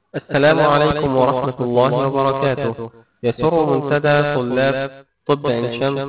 السلام عليكم ورحمة الله وبركاته يسر منتدى طلاب طب عين شمس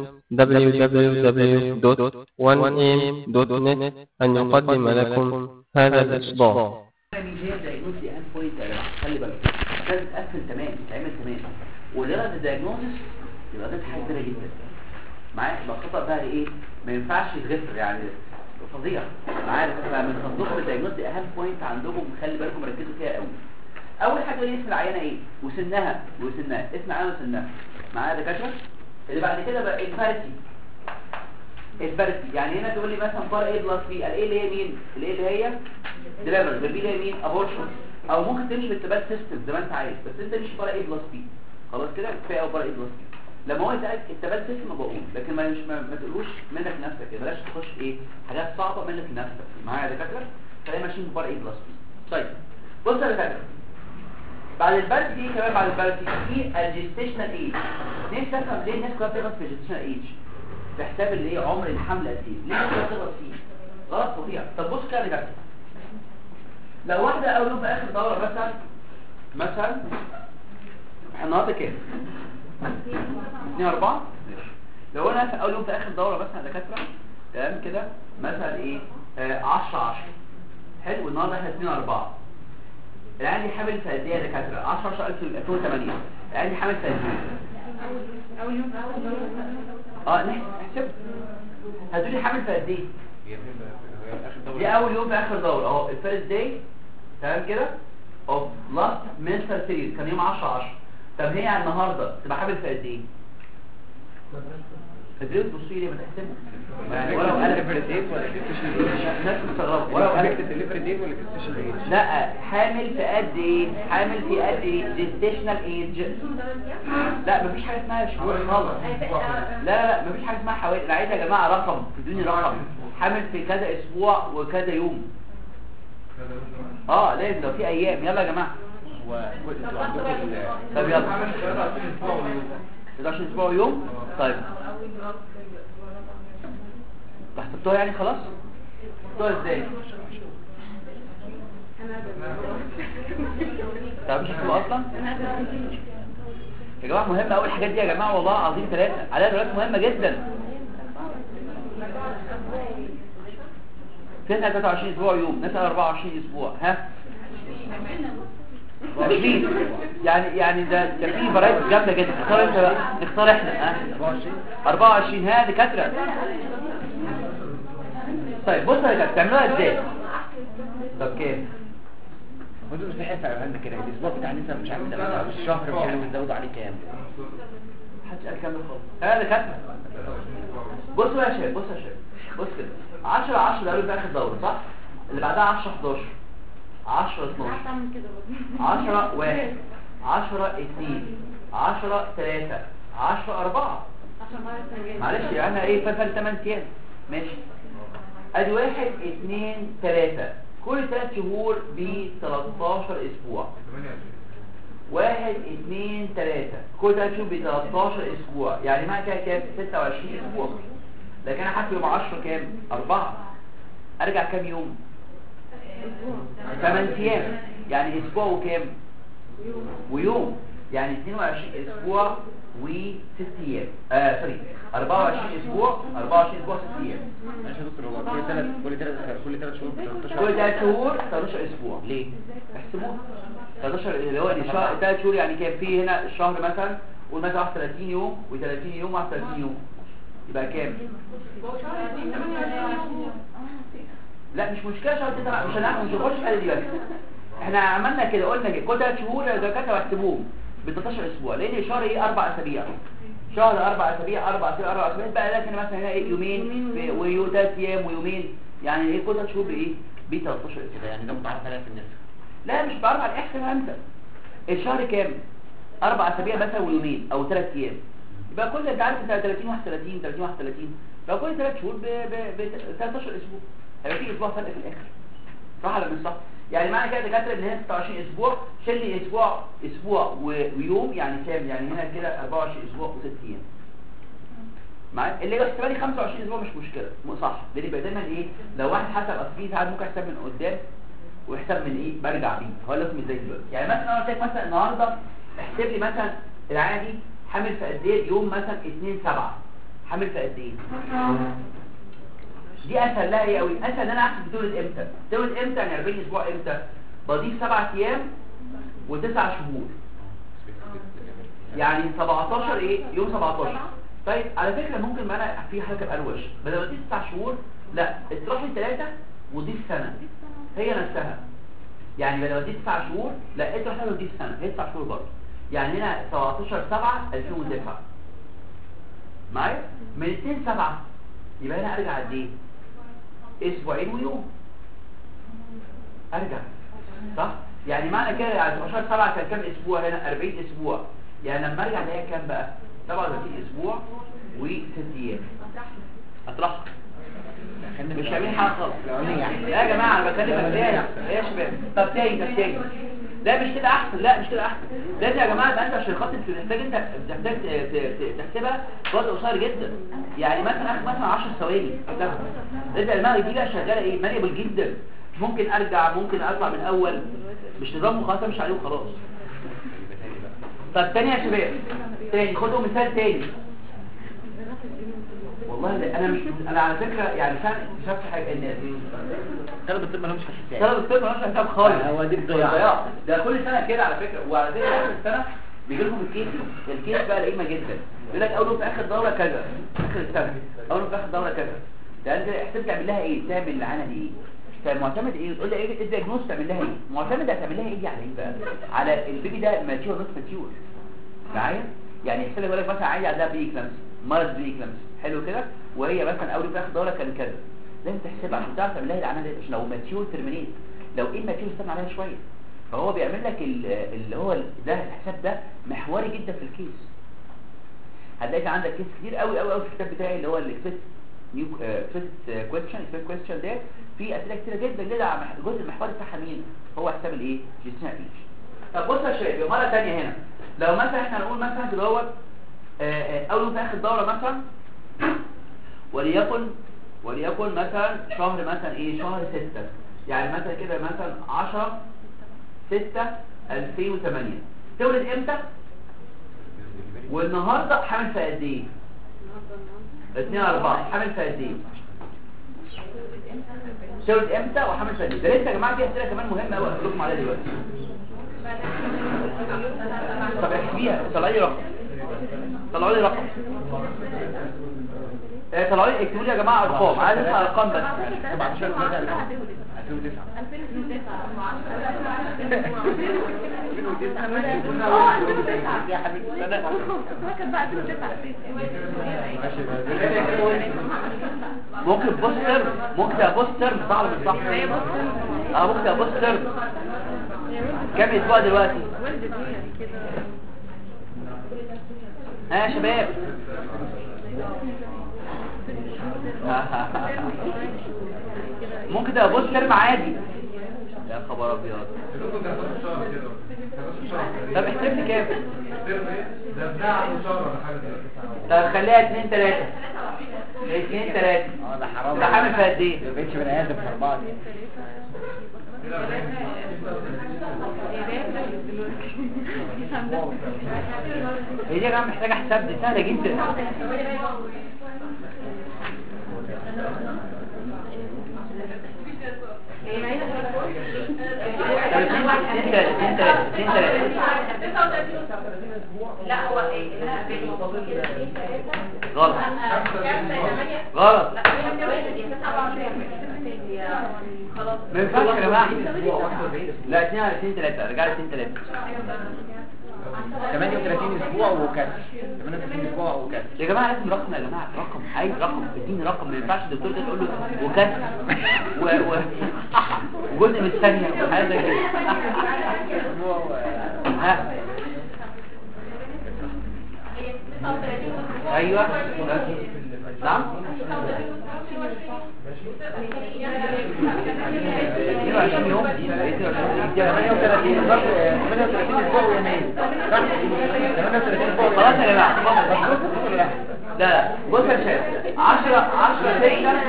www.1am.net أن يقدم لكم هذا الإصدار ميجان دايجنوز دي اهم بوينت يا جماعه خلي بالك لازم تقفل تمام تعمل تمام ولغايه الدايجنوزس يبقى ده حاجه كبيره جدا معايا يبقى الخطا بقى ايه ما ينفعش يتغفر يعني فظيع معايا بقى من خطوط الدايجنوز دي اهم بوينت عندكم خلي بالكم ركزوا فيها قوي اول حاجه ايه اسم العينه ايه وسنها وسنها اسم العينه وسنها معايا دكاتره اللي بعد كده بقى البارتي البارتي يعني هنا تقول لي مثلا فار ايه بلس بي الايه اللي هي مين الايه اللي هي ديليفر البي اللي هي مين ابورشن او ممكن تمشي بالتبات سيستم زي ما انت عايز بس انت تمشي فار ايه بلس بي خلاص كده كفايه او فار ايه بلس بي لما هو يسالك التبات سيستم بقول لكن ما مش ما, ما تقولوش منك نفسك كده بلاش تخش ايه حاجات صعبه منك لنفسك معايا يا دكاتره خلينا ماشيين بفار ايه بلس بي طيب بص يا دكاتره بعد البرد دي كمان بعد البرد في الجستيشنال ايج نفسي افهم ليه الناس كلها بتغلط في الجستيشنال ايج في حساب اللي هي عمر الحمل قد ايه ليه الناس كلها بتغلط فيه غلط فظيع طب بص كده يا دكاتره لو واحده اول يوم في اخر دوره مثلا مثلا احنا النهارده كام 2 4 لو انا في اول يوم في اخر دوره مثلا يا دكاتره تمام كده مثلا ايه 10 10 حلو النهارده احنا 2 4 العيال دي حامل في قد ايه يا دكاتره 10 10 2008 العيال دي حامل في قد ايه اول يوم اه نحسب هتقول لي حامل في قد ايه دي اول يوم في اخر دوره اهو الفيرست داي تمام كده اوف لاست منستر سيريز كان يوم 10 10 طب هي النهارده تبقى حامل في قد ايه تدريب بصي لي ما تحسبه يعني ولو قال الناس مستغربه ولو قال الدليفري ديت ولا كستيشن ايج لا حامل في قد ايه حامل في قد ايه جيستيشنال ايج لا مفيش حاجه اسمها شهور خالص لا لا لا مفيش حاجه اسمها حوالي انا عايز يا جماعه رقم ادوني رقم حامل في كذا اسبوع وكذا يوم اه لازم لو في ايام يلا يا جماعه طب يلا 11 اسبوع ويوم طيب حطيتوها يعني خلاص حطيتوها ازاي طب مش حلو اصلا يا جماعه مهمه اول الحاجات دي يا جماعه والله عظيم ثلاثه عليها دلوقتي مهمه جدا فين 23 اسبوع يوم نسال 24 اسبوع ها 20 يعني يعني ده ده في فرايتي جامده جدا نختار انت بقى نختار احنا ها 24 ها دكاتره طيب بص يا دكاتره تعملوها ازاي طب كيف المفروض مش نحس على عندنا كده الاسبوع بتاع لسه مش عارف ده الشهر مش عارف نزود عليه كام محدش قال كام خالص ها دكاتره بصوا يا شباب بصوا يا شباب بص كده 10 10 ده في اخر دوره صح اللي بعدها 10 11 10 12 10 1 10 2 10 3 10 4 معلش يعني ايه فرق 8 ايام ماشي ادي 1 2 3 كل 3 شهور ب 13 اسبوع 1 2 3 كل 3 شهور ب 13 اسبوع يعني معنى كده كام 26 اسبوع لكن انا حاسب يوم 10 كام 4 ارجع كام يوم 8 ايام يعني اسبوع وكام ويوم يعني 22 اسبوع و6 ايام اه سوري 24 اسبوع 24 اسبوع 6 ايام ماشي يا دكتور هو كل ثلاث كل ثلاث كل ثلاث شهور ب 13 كل 3 شهور 13 اسبوع ليه احسبوها 13 اللي هو الشهر 3 شهور يعني كام في هنا الشهر مثلا قول مثلا 31 يوم و30 يوم و31 يوم يبقى كام لا مش مشكله شهر 9 مش هنعمل مش هنخش في الحاله دي بس احنا عملنا كده قلنا كده كل 3 شهور الدكاتره واحسبوهم ب 13 اسبوع لان الشهر ايه اربع اسابيع شهر اربع اسابيع اربع اسابيع اربع اسابيع بقى لكن مثلا هنا ايه يومين وثلاث ايام ويومين يعني ايه كل 3 شهور بايه ب 13 اسبوع يعني ده متعرف عليها في النسبة لا مش بعرف على احسبها انت الشهر كام اربع اسابيع مثلا ويومين او ثلاث ايام يبقى كل انت عارف انت 30 31 30 31 يبقى كل ثلاث شهور ب ب 13 اسبوع هيبقى في اسبوع فرق في الاخر صح ولا مش صح يعني معنى كده دكاتره ان هي 26 اسبوع شيل لي اسبوع اسبوع ويوم يعني كام يعني هنا كده 24 اسبوع و6 ايام معايا اللي يحسبها لي 25 اسبوع مش مشكله م- صح لان يبقى دايما ايه لو واحد حسب اصل في ساعات ممكن يحسب من قدام ويحسب من ايه برجع بيه هقول لكم ازاي دلوقتي يعني مثلا انا قلت لك مثلا النهارده احسب لي مثلا العينه دي حامل في قد ايه يوم مثلا 2 7 حامل في قد ايه دي اسهل لها ايه قوي اسهل ان انا احسب تولد امتى تولد امتى يعني 40 اسبوع امتى بضيف 7 ايام و9 شهور يعني 17 ايه يوم 17 طيب على فكره ممكن بقى انا في حاجه اروش بدل ما تضيف 9 شهور لا اطرح لي 3 وضيف سنه هي نفسها يعني بدل ما تضيف 9 شهور لا اطرح 3 وضيف سنه هي 9 شهور برضه يعني هنا 17 7 2009 معايا من 2 7 يبقى هنا ارجع قد ايه اسبوعين ويوم ارجع صح يعني معنى كده يعني 17 7 كان كام اسبوع هنا 40 اسبوع يعني لما ارجع الاقيها كام بقى 37 اسبوع و6 ايام اطرحها مش عاملين حاجه خالص لا يا جماعه انا بكلم تاني ايه يا شباب طب تاني طب تاني لا مش كده احسن لا مش كده احسن لازم يا جماعه يبقى انت عشان خاطر محتاج انت محتاج ت- ت- تحسبها في وقت قصير جدا يعني مثلا اخد مثلا 10 ثواني تاخد لازم دماغي دي بقى شغاله ايه مانيبل جدا ممكن ارجع ممكن اطلع من الاول مش نظام خلاص امشي عليه وخلاص طب تاني يا شباب تاني خدوا مثال تاني والله لا انا مش انا على فكره يعني فعلا اكتشفت حاجه ان طلب الطب مالهمش حساسيه طلب الطب مالوش حساب خالص هو دي الضياع. ضياع ده كل سنه كده على فكره وعلى فكره اخر السنه بيجي لكم الكيس الكيس بقى لئيمه جدا يقول لك اول في اخر دوره كذا اخر السنه اول في اخر دوره كذا ده انت احسب تعمل لها ايه تعمل العانه دي ايه طيب معتمد ايه تقول لي ايه الدياجنوز تعمل لها ايه معتمد هتعمل لها ايه دي على ايه بقى على البيبي ده ماتيور نوت ماتيور معايا يعني يحسب لك يقول لك مثلا عايز عندها بري كلامس مرض بري كلامس حلو كده وهي مثلا اول في اخر دوره كان كذا لازم تحسبها عشان تعرف تعمل لها العمل ده عشان لو ماتيور ترمينيت لو ايه ماتيور استنى عليها شويه فهو بيعمل لك ال- اللي هو ال- ده الحساب ده محوري جدا في الكيس هتلاقي عندك كيس كتير قوي قوي قوي في الكتاب بتاعي اللي هو الاكسبت نيو اكسبت كويستشن اكسبت كويستشن ده في اسئله كتيره جدا جدا على مح- الجزء المحوري بتاعها مين هو حساب الايه جيستنا ايج طب بص يا شباب مره ثانيه هنا لو مثلا احنا نقول مثلا كده هو اول في اخر دوره مثلا وليكن وليكن مثلا شهر مثلا ايه شهر 6 يعني مثلا كده مثلا 10 6 2008 تولد امتى والنهارده حامل في قد ايه 2 4 حامل في قد ايه تولد امتى وحامل في قد ايه ده لسه يا جماعه في اسئله كمان مهمه قوي هقول لكم عليها دلوقتي طب احسبيها طلعي لي رقم طلعوا لي رقم آه، طلعوا لي اكتبوا لي يا جماعه ارقام عايز اسمع ارقام بس 17 3 2009 يا حبيبي انا ممكن بوست ترم ممكن تبقى بوست ترم صح ولا مش صح اه ممكن تبقى بوست ترم كام اسبوع دلوقتي ها يا شباب ممكن تبقى بوست ترم عادي يا خبر ابيض طب احسب لي كام طب خليها 2 3 2 3 اه ده حرام ده حامل في قد ايه ما بقتش بني ادم في اربعه دي هي دي يا جماعه محتاجه حساب دي سهله جدا طب اتنين اتنين تلاتة اتنين تلاتة اتنين تلاتة لا هو ايه غلط غلط خلاص ما ينفعش يا جماعه لا اتنين على اتنين تلاتة رجع لي اتنين تلاتة 38 اسبوع وكسر 38 اسبوع وكسر يا جماعه لازم رقم يا جماعه رقم عايز رقم اديني رقم ما ينفعش الدكتور ده تقول له وكسر و و وجزء من الثانيه وحاجه زي كده اسبوع و- ها ايوه نعم 22 يوم 38 برضه 38 اسبوع ويومين صح 38 اسبوع خلاص يا جماعه بص لا لا بص يا شباب 10 10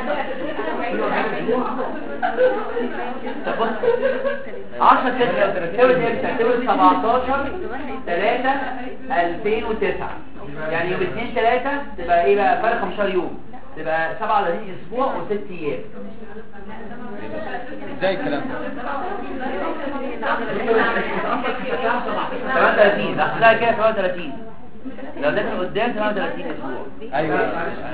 طب بص 10 6 تولد امتى تولد 17 3 2009 يعني يوم 2 3 تبقى ايه بقى فرق 15 يوم تبقى 37 اسبوع و6 ايام ازاي الكلام ده 38 لا كده 38 لو داخل قدام 38 اسبوع ايوه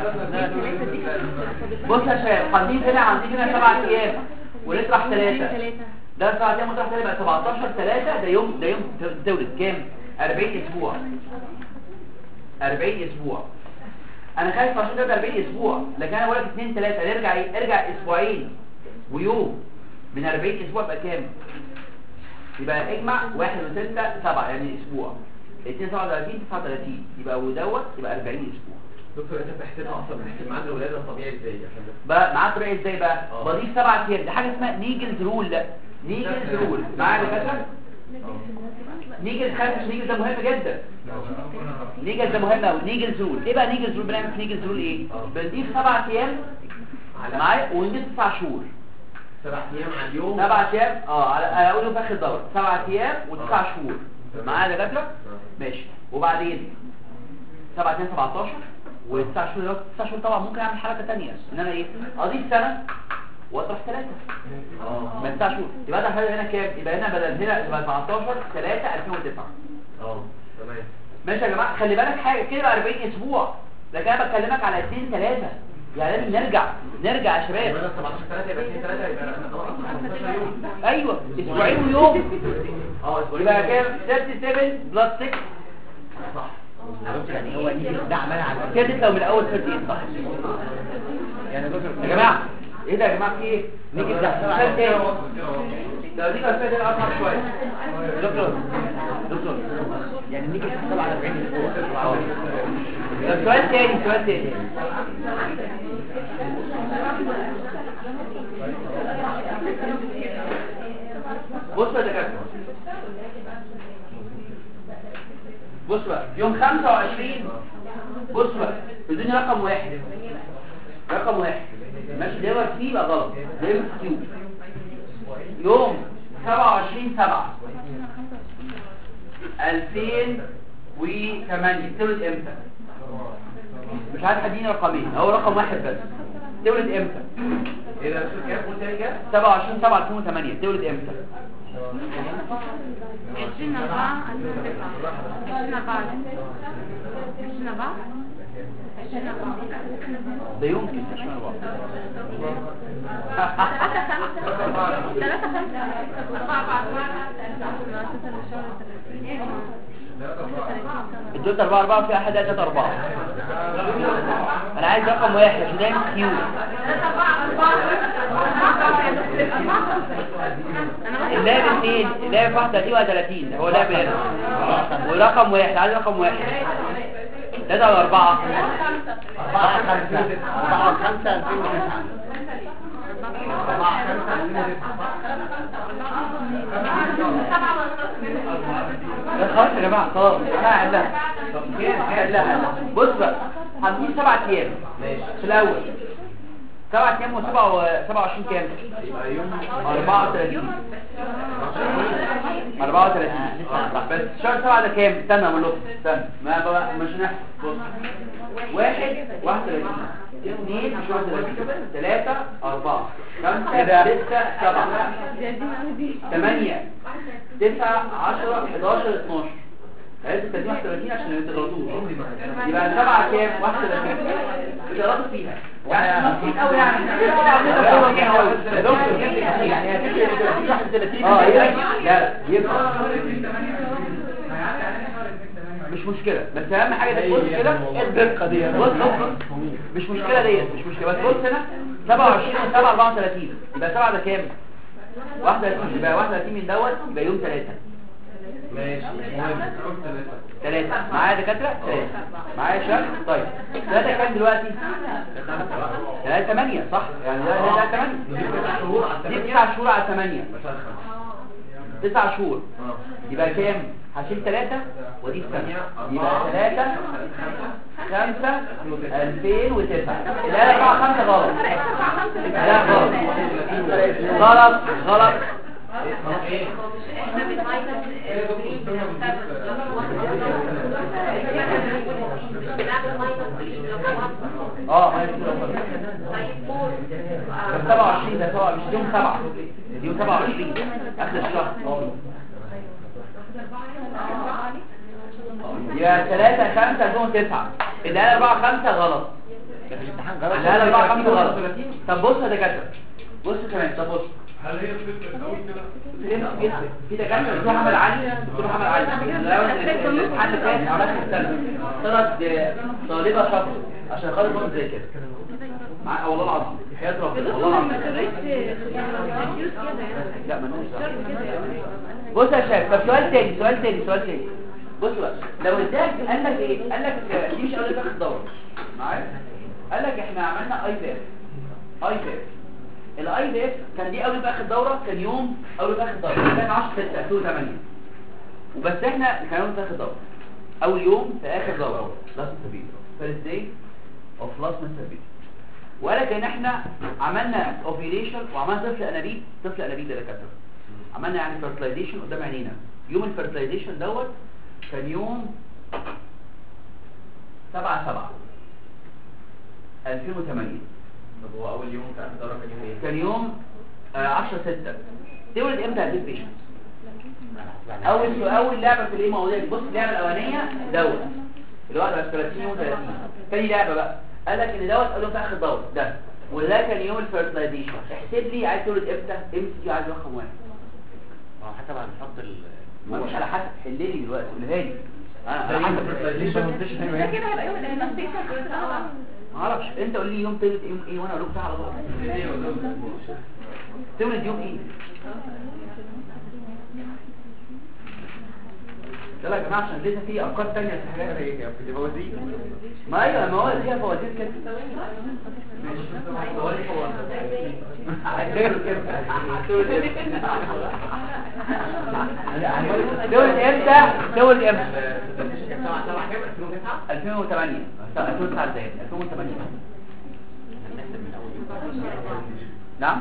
بص يا شباب عندي هنا عندي هنا 7 ايام ونطرح 3 ده 7 ايام ونطرح 3 يبقى 17 3 ده يوم ده يوم تولد كام 40 اسبوع 40 اسبوع انا خايف عشان ده 40 اسبوع لكن انا بقول لك 2 3 نرجع ايه ارجع اسبوعين ويوم من 40 اسبوع يبقى كام يبقى اجمع 1 و6 7 يعني اسبوع 2 37 39 يبقى ودوت يبقى 40 اسبوع دكتور انت بتحسبها اصلا بنحسب ميعاد الولاده الطبيعي ازاي عشان ده بقى معاك طريقه ازاي بقى آه. بضيف سبع ايام دي حاجه اسمها نيجلز رول لا نيجلز رول معايا يا دكاتره نيجلز خامس نيجلز ده مهم جدا نيجلز ده مهم قوي نيجلز رول ايه بقى نيجلز رول بنعمل في نيجلز رول ايه آه. بنضيف سبع ايام معايا ونضيف تسع شهور سبع ايام على اليوم سبع ايام اه على انا اقوله في اخر الدوره سبع ايام وتسع شهور معايا يا دكاتره ماشي وبعدين سبع ايام 17 وتسع شهور دلوقتي تسع شهور طبعا ممكن اعمل حركه ثانيه ان انا ايه اضيف سنه واطرح ثلاثه اه من تسع شهور يبقى ده هنا كام يبقى هنا بدل هنا يبقى 17 3 2009 اه تمام ماشي يا جماعه خلي بالك حاجه كده بقى 40 اسبوع لكن انا بكلمك على 2 3 يعني لازم نرجع نرجع يا شباب يبقى 17 3 يبقى 2 3 يبقى خلاص 15 يوم ايوه اسبوعين ويوم اه اسبوعين يبقى كام 37 بلس 6 صح يعني هو دي ده عملها على كده تطلع من الاول 30 صح يعني دكتور يا جماعه ايه ده يا جماعه في ايه نيجي ده مثال تاني لو دي مثال تاني اصعب شويه دكتور دكتور يعني نيجي نحسب على 40 اسبوع طب سؤال تاني سؤال تاني بص يا دكاتره بص بقى يوم 25 بص بقى اديني رقم واحد رقم واحد ماشي دور فيه يبقى غلط ده يوم كيو يوم 27 7 2008 تولد امتى مش عايز حد يديني رقمين هو رقم واحد بس تولد امتى ايه ده دكتور كام قلت تاني كام 27 7 2008 تولد امتى 20 4 20 4 20 4 20 4 ده يمكن عشان أربعة. 3 5 4 الدوت 4 4 في احد 3 4 انا عايز رقم واحد عشان ده كيو اللعب اثنين اللعب 31 31 هو لعب هنا ورقم واحد عايز رقم واحد ثلاثة ولا أربعة 4 5 4 5 2009 4 5 لا خلاص يا جماعة خلاص انا هحلها هحلها بص بقى هنجيب سبع ايام في الاول سبع ايام وسبع و27 كام يبقى يوم 34 34 بس شهر سبعة ده كام استنى اقول لكم استنى ما بقى مش نحسب بص واحد 31 اثنين مش 31 ثلاثة أربعة خمسة ستة سبعة ثمانية تسعة عشرة 11 12 عايز تدي 31 عشان ما تغلطوش يبقى سبعة كام 31 بتغلطوا فيها يعني بسيط قوي يعني يا دكتور يعني هتفرق 31 اه يبقى لا يبقى مش مشكلة بس اهم حاجة تبص كده الدقة دي بص بص مش مشكلة ديت مش مشكلة بس بص هنا 27 7 34 يبقى 7 ده كام 31 يبقى 31 من دوت يبقى يوم 3 ماشي المهم ثلاثة معايا دكاترة ثلاثة معايا شباب طيب ثلاثة كام دلوقتي ثلاثة ثمانية صح يعني ده ده ثمانية شهور على دي الثمانية تسع شهور على ثمانية مثلا خمسة تسع شهور اه يبقى كام هشيل ثلاثة ودي الثانية يبقى ثلاثة خمسة ألفين وتسعة لا أربعة خمسة غلط لا غلط غلط غلط احنا بنميز اه ما يصير غلط. ده 27 ده 27 مش يوم 7 يوم 27 اخر الشهر يا 3 5 2009 اللي قال 4 5 غلط ده في الامتحان اللي غلط قال 4 5 غلط طب بص يا دكاتره بص كمان طب بص هل هي بتفرق قوي كده؟ في في دكاتره دكتور محمد علي دكتور محمد علي لو الامتحان اللي فات عملت السنه طلعت طالبه شاطره عشان خاطر تقوم زي كده مع والله العظيم حياه ربنا والله العظيم لا مالناش دعوه بص يا شباب طب سؤال تاني سؤال تاني سؤال تاني بص بقى لو اداك قال لك ايه قال لك دي مش اول تاخد دوره معايا قال لك احنا عملنا اي بي اف اي بي اف الاي بي اف كان دي اول باخد دوره كان يوم اول باخد دوره كان 10 6 2008 وبس احنا كان اول باخد دوره اول يوم في اخر دوره لاست سبيل فيرست داي اوف لاست سبيل وقال لك ان احنا عملنا اوفيليشن وعملنا طفل انابيب طفل انابيب ده دكاتره عملنا يعني فيرتلايزيشن قدام عينينا يوم الفيرتلايزيشن دوت كان يوم 7 7 2008 طب هو اول يوم في اخر دوره كان يوم ايه؟ كان يوم 10 6 تولد امتى هذه البيشنت اول اول لعبه في الايه مواضيع دي. بص اللعبه الاولانيه دوت اللي هو 30 يوم 30 تاني لعبه بقى قال لك ان دوت قالوا في اخر دور ده وده كان يوم الفيرتلايزيشن احسب لي عايز تولد امتى امتى دي عايز رقم واحد ما هو حسب هنحط ال ما مش على حسب حل لي دلوقتي قولها لي انا على يوم حسب الفيرتلايزيشن ده كده هيبقى يوم الانستيشن ما اعرفش انت قول لي يوم تولد يوم ايه وانا اقول لك تعالى طول ايه ولا تولد يوم ايه يلا يا جماعه عشان لسه في افكار ثانيه في حاجات ايه في الفوازير ما ايوه ما هو فيها فوازير كده تولد امتى تولد امتى 2008 2009 ازاي 2008 هنحسب من اول يوم نعم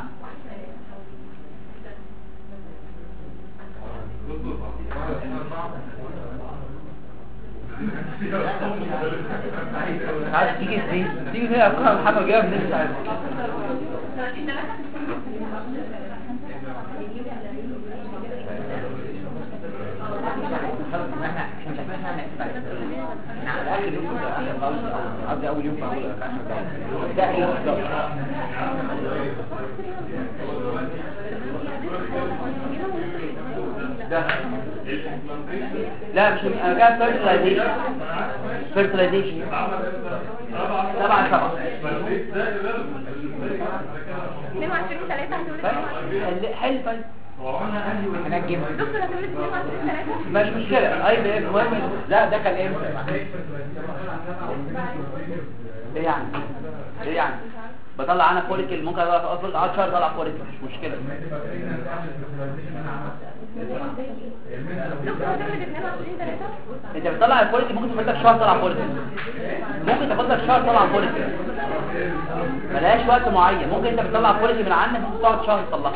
عايز تيجي ازاي تيجي هنا افكار محمد جاب من مش عارف احنا احنا مش عارفين احنا هنحسب احنا على الاقل يوم في اخر قصدي اول يوم في اول 10 دقايق ده يوم بالظبط ده لا مش انا جاي فيرتلايزيشن فيرتلايزيشن سبعة سبعة 22 3 هتولد 22 حل طيب هنجم دكتور هتولد 22 3 مش مشكلة اي بي المهم لا ده كان امتى ايه يعني ايه يعني بطلع انا فوليكل ممكن اطلع فوليكل اقعد شهر اطلع فوليكل مش مشكلة دكتور هتولد 22 3 انت بتطلع الفوليكل ممكن تاخد لك شهر طلع فوليكل ممكن تاخد لك شهر طلع فوليكل ملهاش وقت معين ممكن انت بتطلع فوليكل من عندك ممكن تقعد شهر تطلعها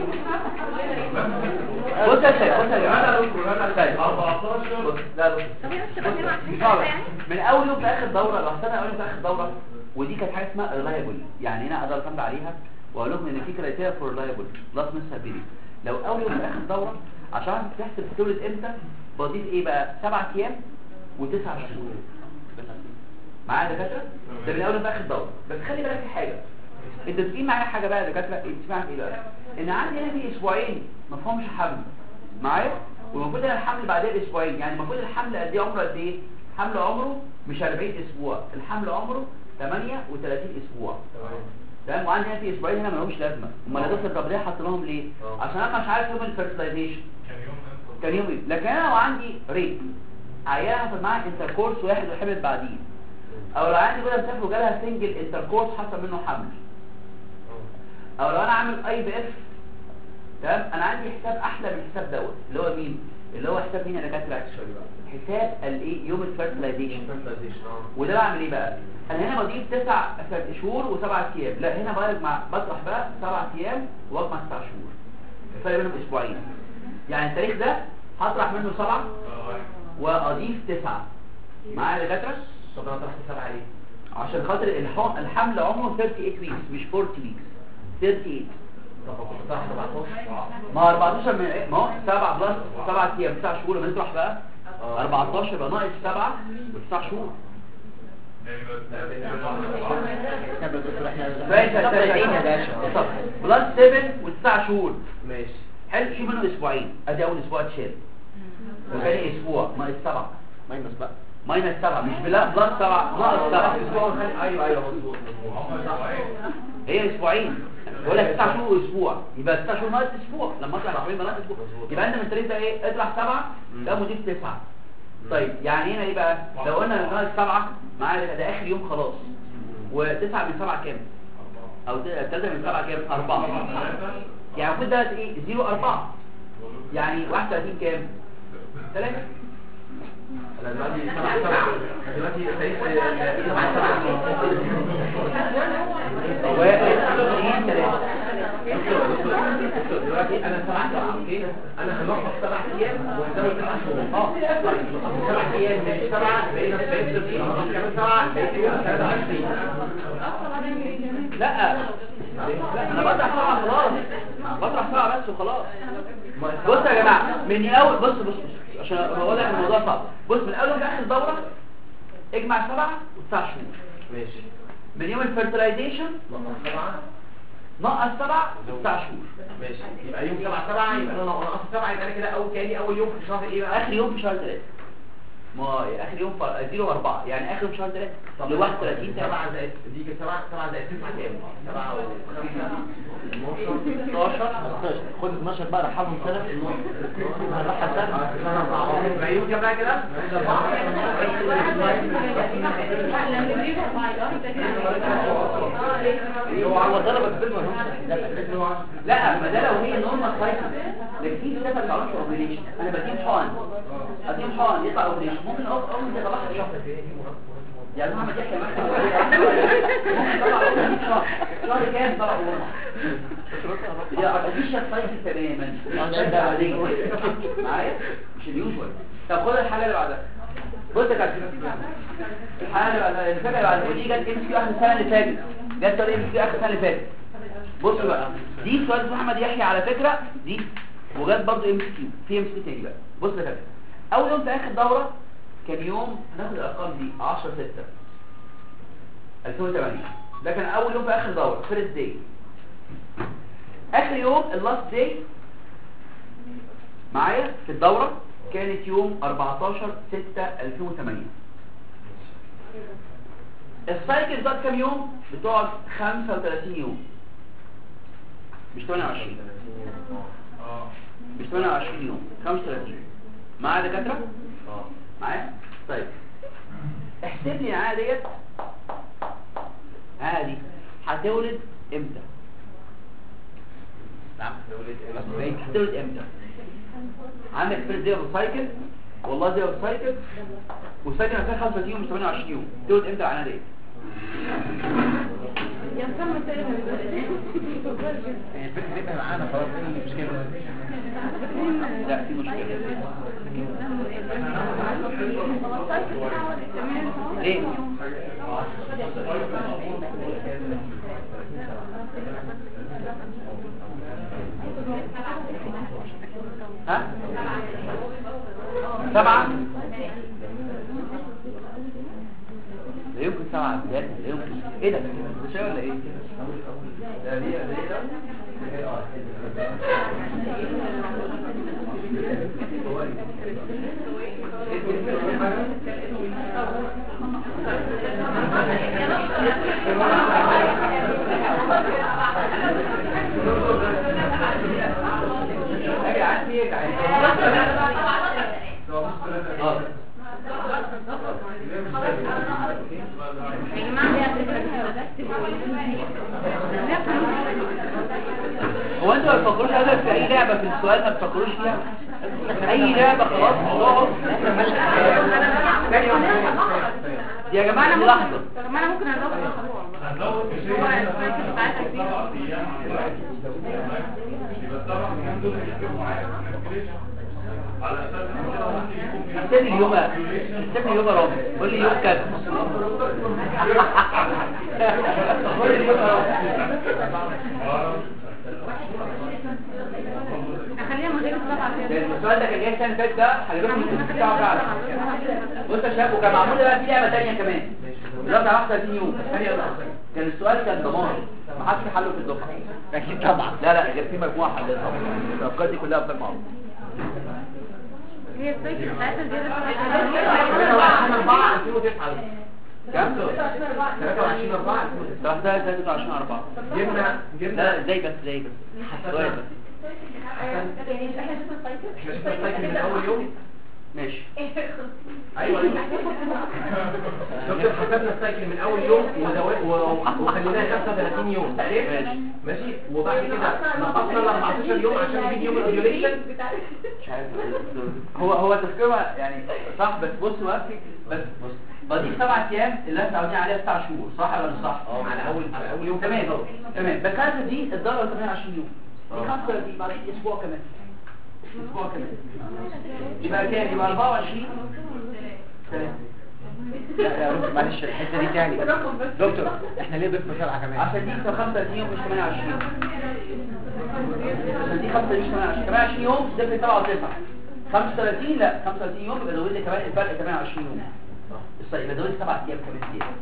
بص يا شيخ بص يا جماعه بص لا بص طب هي مش تبقى 22 طبعا. 3 يعني من اول يوم في اخر دوره لو انا اول يوم في اخر دوره ودي كانت حاجه اسمها ريلايبل يعني انا اقدر اعتمد عليها واقول لهم ان في كرايتيريا فور ريلايبل بلس نص بيري لو اول يوم في اخر دوره عشان تحسب تولد امتى بضيف ايه بقى سبعة ايام وتسع شهور معايا يا دكاتره ده من اول يوم في اخر دوره بس خلي بالك في حاجه انت تقيم معايا حاجه بقى يا دكاتره انت معاك ايه بقى ان عندي هنا في اسبوعين ما فيهمش حمل معايا والمفروض ان الحمل بعدها باسبوعين يعني المفروض الحمل قد ايه عمره قد ايه حمل عمره مش 40 اسبوع الحمل عمره 38 اسبوع تمام وعندي هنا في اسبوعين هنا ما لهمش لازمه امال يا دكتور طب ليه حط لهم ليه اه. عشان انا مش عارف يوم الفيرتلايزيشن كان يوم كان يوم ايه لكن انا لو عندي ريت عيان حصل معاها انتركورس واحد وحملت بعدين او لو عندي بقى مسافر وجالها سنجل انتركورس حصل منه حمل او لو انا عامل اي بي اف تمام انا عندي حساب احلى من الحساب دوت اللي هو مين اللي هو حساب مين يا دكاتره حساب الايه يوم الفيرتلايزيشن وده بعمل ايه بقى انا هنا بضيف تسع شهور وسبع ايام لا هنا بجمع بطرح بقى سبع ايام واجمع تسع شهور الفرق بينهم اسبوعين يعني التاريخ ده هطرح منه سبعه واضيف تسعه معايا يا دكاتره طب انا طرحت سبعة ليه؟ عشان خاطر الح- الحمل عمره 38 ويكس مش 40 ويكس 38 طب كنت طرحت 17 ما هو 14 من إيه؟ ما هو 7 بلس 7 ايام 9 شهور لما نطرح بقى 14 يبقى ناقص 7 و9 شهور طب بلس 7 و9 شهور ماشي حلو شوف منه اسبوعين ادي اول اسبوع اتشال وثاني اسبوع ناقص 7 ماينس بقى ماينس 7 مش بلا بلس 7 ناقص 7 ايوه ايوه مظبوط مظبوط هي اسبوعين بقول لك 9 شهور واسبوع يبقى 9 شهور ناقص اسبوع لما اطلع اسبوعين يبقى ناقص اسبوع يبقى انت من التاريخ ده ايه اطلع 7 ده مضيف 9 طيب يعني هنا ايه بقى لو قلنا ناقص 7 معايا ده, ده اخر يوم خلاص و9 من 7 كام او 3 من 7 كام 4 يعني المفروض ده ايه 0 4 يعني 31 كام 3 انا دلوقتي سبعة سبعة دلوقتي تاريخ سبعة سبعة واحد اثنين ثلاثة دلوقتي انا سبعة سبعة اوكي انا هنقص سبع ايام وهزود تسع شهور اه طيب سبع ايام مش سبعة بقينا بقيت صفر هنقص كمان سبعة بقيت يوم 23 لا انا بطرح سبعة خلاص بطرح سبعة بس وخلاص بص يا جماعة من اول بص بص بص عشان بقول لك الموضوع صعب بص من اول لاخر الدورة اجمع سبعة وتسع شهور ماشي من يوم الفيرتلايزيشن نقص سبعة نقص سبعة وتسع شهور ماشي يبقى يوم سبعة سبعة يبقى انا نقص سبعة يبقى انا كده اول تاني اول يوم في شهر ايه بقى؟ اخر يوم في شهر ثلاثة ما هو اخر يوم ف- زيرو واربعة يعني اخر يوم في شهر ثلاثة ل 31 سنة سبعة زائد دي كده سبعة سبعة زائد تسعة كام؟ سبعة وخمسة 12 خد 12 بقى رحمهم سنة هنرحل سنة يبقى يوم كام بقى كده؟ هو ضربك بالمرة لا ما ده لو هي نورمال سايكل لكن في سبب تعرفش اوبريشن انا بديك حقن اديك حقن يطلع اوبريشن ممكن اقف اول ما يطلعها في شهر يعني محمد يحيى مثلا ممكن يطلع أول شهر شهر كام طلع اول يا ارتفيشال سايكل تماما ده عادي معايا مش اليوجوال طب خد الحاجه اللي بعدها بص يا كابتن الحاجه اللي بعدها الفكره اللي بعدها ودي جت ام كيو اخر السنه اللي فاتت جت سؤال ام كيو اخر السنه اللي فاتت بصوا بقى دي سؤال محمد يحيى على فكرة دي وجات برضو ام كيو في ام كيو تاني بقى بص يا كابتن اول يوم في اخر دوره كان يوم ناخد الارقام دي 10 6 2008 ده كان اول يوم في اخر دوره فيرست داي اخر يوم اللاست داي معايا في الدوره كانت يوم 14 6 2008 السايكل بتقعد كام يوم بتقعد 35 يوم مش 28 مش 28 يوم 35 معايا دكاتره معايا طيب احسب لي العاده ديت العاده دي هتولد امتى نعم بقيت هتولد امتى عندك فيرست دي سايكل والله دي سايكل والسايكل هتكون 35 يوم مش 28 يوم تولد امتى العاده ديت الفكرة تبقى معانا خلاص ايه المشكلة لا في مشكله ليه ها سبعة لا يمكن سبعة بجد لا يمكن ايه ده ده شاي ولا ايه ده دي ده ايه ده يا جدعان في ايه يا جدعان السؤال ما تفكروش فيها اي لعبه خلاص تقعد يا جماعه دي لحظه طب ما انا ممكن اضرب هو السايكل بتاعتها كبيره استني اليوم استني اليوم يا رامي قول لي يوم كام قول لي اليوم يا رامي اخليها من غير السبعه كده السؤال ده كان جاي السنه اللي فاتت ده هجيبكم في الساعه فعلا بص يا شباب وكان معمول بقى في لعبه ثانيه كمان دلوقتي على 31 يوم كان السؤال كان دمار ما حدش حله في الدفعه اكيد طبعا لا لا كان في مجموعه حلتها طبعا الافكار دي كلها افكار معروفه هي السايكل بتاعتها زياده 23 4 2009 كام 23 4 2009 ده ده 23 4 جبنا جبنا لا ازاي بس ازاي بس سؤال بس يعني احنا شفنا السايكل احنا شفنا السايكل من اول يوم ماشي ايوه دكتور حسبنا السايكل من اول يوم وزو- و- وخليناه 35 يوم ماشي. ماشي وبعد كده نقصنا ل 14 يوم عشان نجيب يوم الاوفيوليشن مش عارف هو هو تفكير يعني صح بس بص بقى بس بص بضيف سبع ايام اللي احنا متعودين عليها بتاع شهور صح ولا مش صح؟ اه على اول على اول يوم تمام كمان. تمام بس خمسة دي الدرجة 28 يوم دي 35 بعد اسبوع كمان اسبوع كمان يبقى كام يبقى 24 تمام. لا يا دكتور معلش الحته دي تاني دكتور احنا ليه ضفنا سبعه كمان عشان دي 35 يوم مش 28 عشان دي 35 مش 28 28 يوم صفر 7 و9 35 لا 35 يوم يبقى زود لي كمان الفرق 28 يوم الصيف يبقى زود لي 7 ايام كمان زياده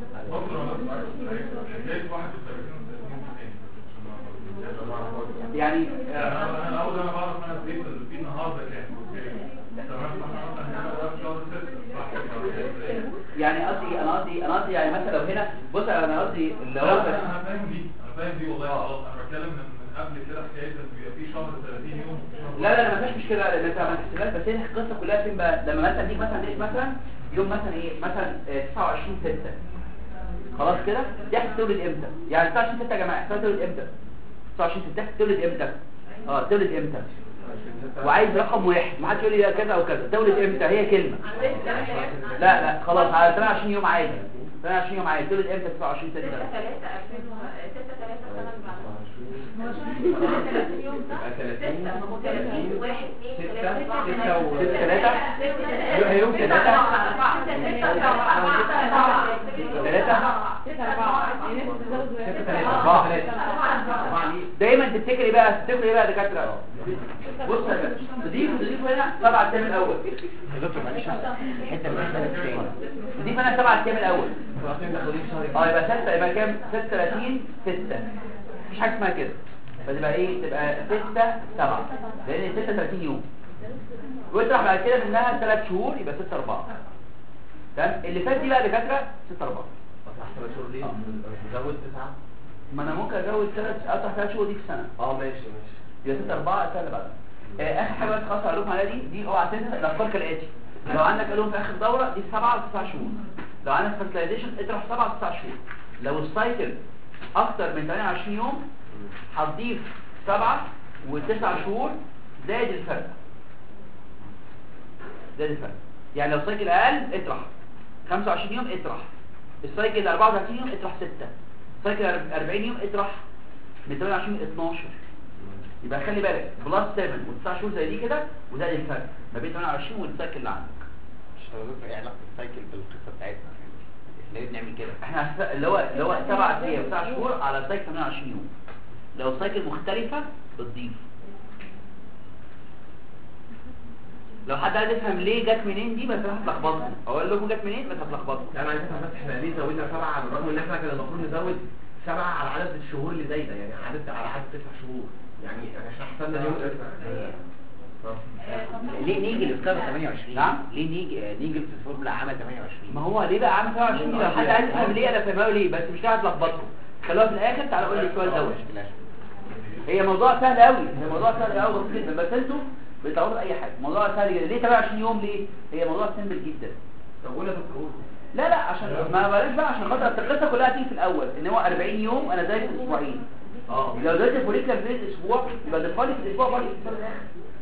يعني انا اول انا بعرف انا في في النهارده كام تمام يعني قصدي انا قصدي انا قصدي يعني مثلا لو هنا بص انا قصدي لو لا انا فاهم دي انا فاهم دي والله خلاص انا بتكلم من من قبل كده حكايه ان بيبقى في شهر 30 يوم وفي شهر لا لا لا ما فيش مشكله لان انت ما تحسبهاش بس هي القصه كلها فين بقى لما مثلا تيجي مثلا ايه مثلا يوم مثلا ايه مثلا آه، 29 6 خلاص كده دي هتولد امتى يعني 29 6 يا جماعه هتولد امتى 29 6 هتولد امتى اه تولد امتى وعايز رقم واحد ما حدش يقول لي كذا او كذا تولد امتى هي كلمه لا لا خلاص على 28 يوم عادي 28 يوم عادي تولد امتى 29 6 ثلاثة يوم ثلاثة دايما تفتكري بقى تفتكري بقى دكاتره بص يا باشا تضيف تضيف هنا سبع ايام الاول يا دكتور معلش الحته اللي احنا تاني تضيف هنا سبع ايام الاول اه يبقى 6 يبقى كام 36 6 مفيش حاجه اسمها كده فتبقى ايه تبقى 6 7 لان 36 يوم واطرح بعد كده منها 3 شهور يبقى 6 4 تمام اللي فات دي بقى دكاتره 6 4 زود تسعة ما انا ممكن ازود 3 اطرح 3 شهور دي في السنه اه ماشي ماشي يبقى 6 4 السنه اللي بعدها آه، اخر حاجه بس خلاص هقول لكم عليها دي دي اوعى تنسى الافكار كالاتي لو عندك علوم في اخر دوره دي 7 و 9 شهور لو عندك فيرتلايزيشن اطرح 7 و 9 شهور لو السايكل اكتر من 28 يوم هتضيف 7 و9 شهور زائد الفرق زائد الفرق يعني لو السايكل اقل اطرح 25 يوم اطرح السايكل 34 يوم اطرح 6 السايكل 40 يوم اطرح من 28 ل 12 يبقى خلي بالك بلس 7 و9 شهور زي دي كده وده الفرق ما بين 28 والسايكل اللي عندك مش هو دكتور ايه علاقه السايكل بالقصه بتاعتنا احنا ليه بنعمل كده احنا هنس- اللي هو اللي هو 7 ايام 9 شهور على سايكل 28 يوم لو السايكل مختلفه بتضيف لو حد عايز يفهم ليه جت منين دي بس انا هتلخبطكم اقول لكم جت منين بس هتلخبطكم لا معلش بس احنا ليه زودنا سبعة على الرغم ان احنا كان المفروض نزود سبعة على عدد الشهور اللي زايدة يعني عدد على عدد تسع شهور يعني احنا حسبنا اليوم ليه نيجي لفكره 28 نعم؟ ليه نيجي آه، نيجي في الفورمولا عام 28 ما هو ليه بقى عامل 27 دي لو حد عايز يفهم ليه انا فاهمها ليه بس مش هتعرف تلخبطكم خلوها في الاخر تعالى قول لي السؤال دوت هي موضوع سهل قوي هي موضوع سهل قوي بسيط جدا بس انتوا بتعوضوا اي حاجه موضوع سهل جدا ليه 27 يوم ليه هي موضوع سهل جدا طب قول يا دكتور لا لا عشان ما بلاش بقى عشان خاطر أصل القصه كلها تيجي في الاول ان هو 40 يوم انا زايد اسبوعين اه لو زادت الفوليكلر في اسبوع يبقى ضيفها لي في الاسبوع برضه في السنة الآخر.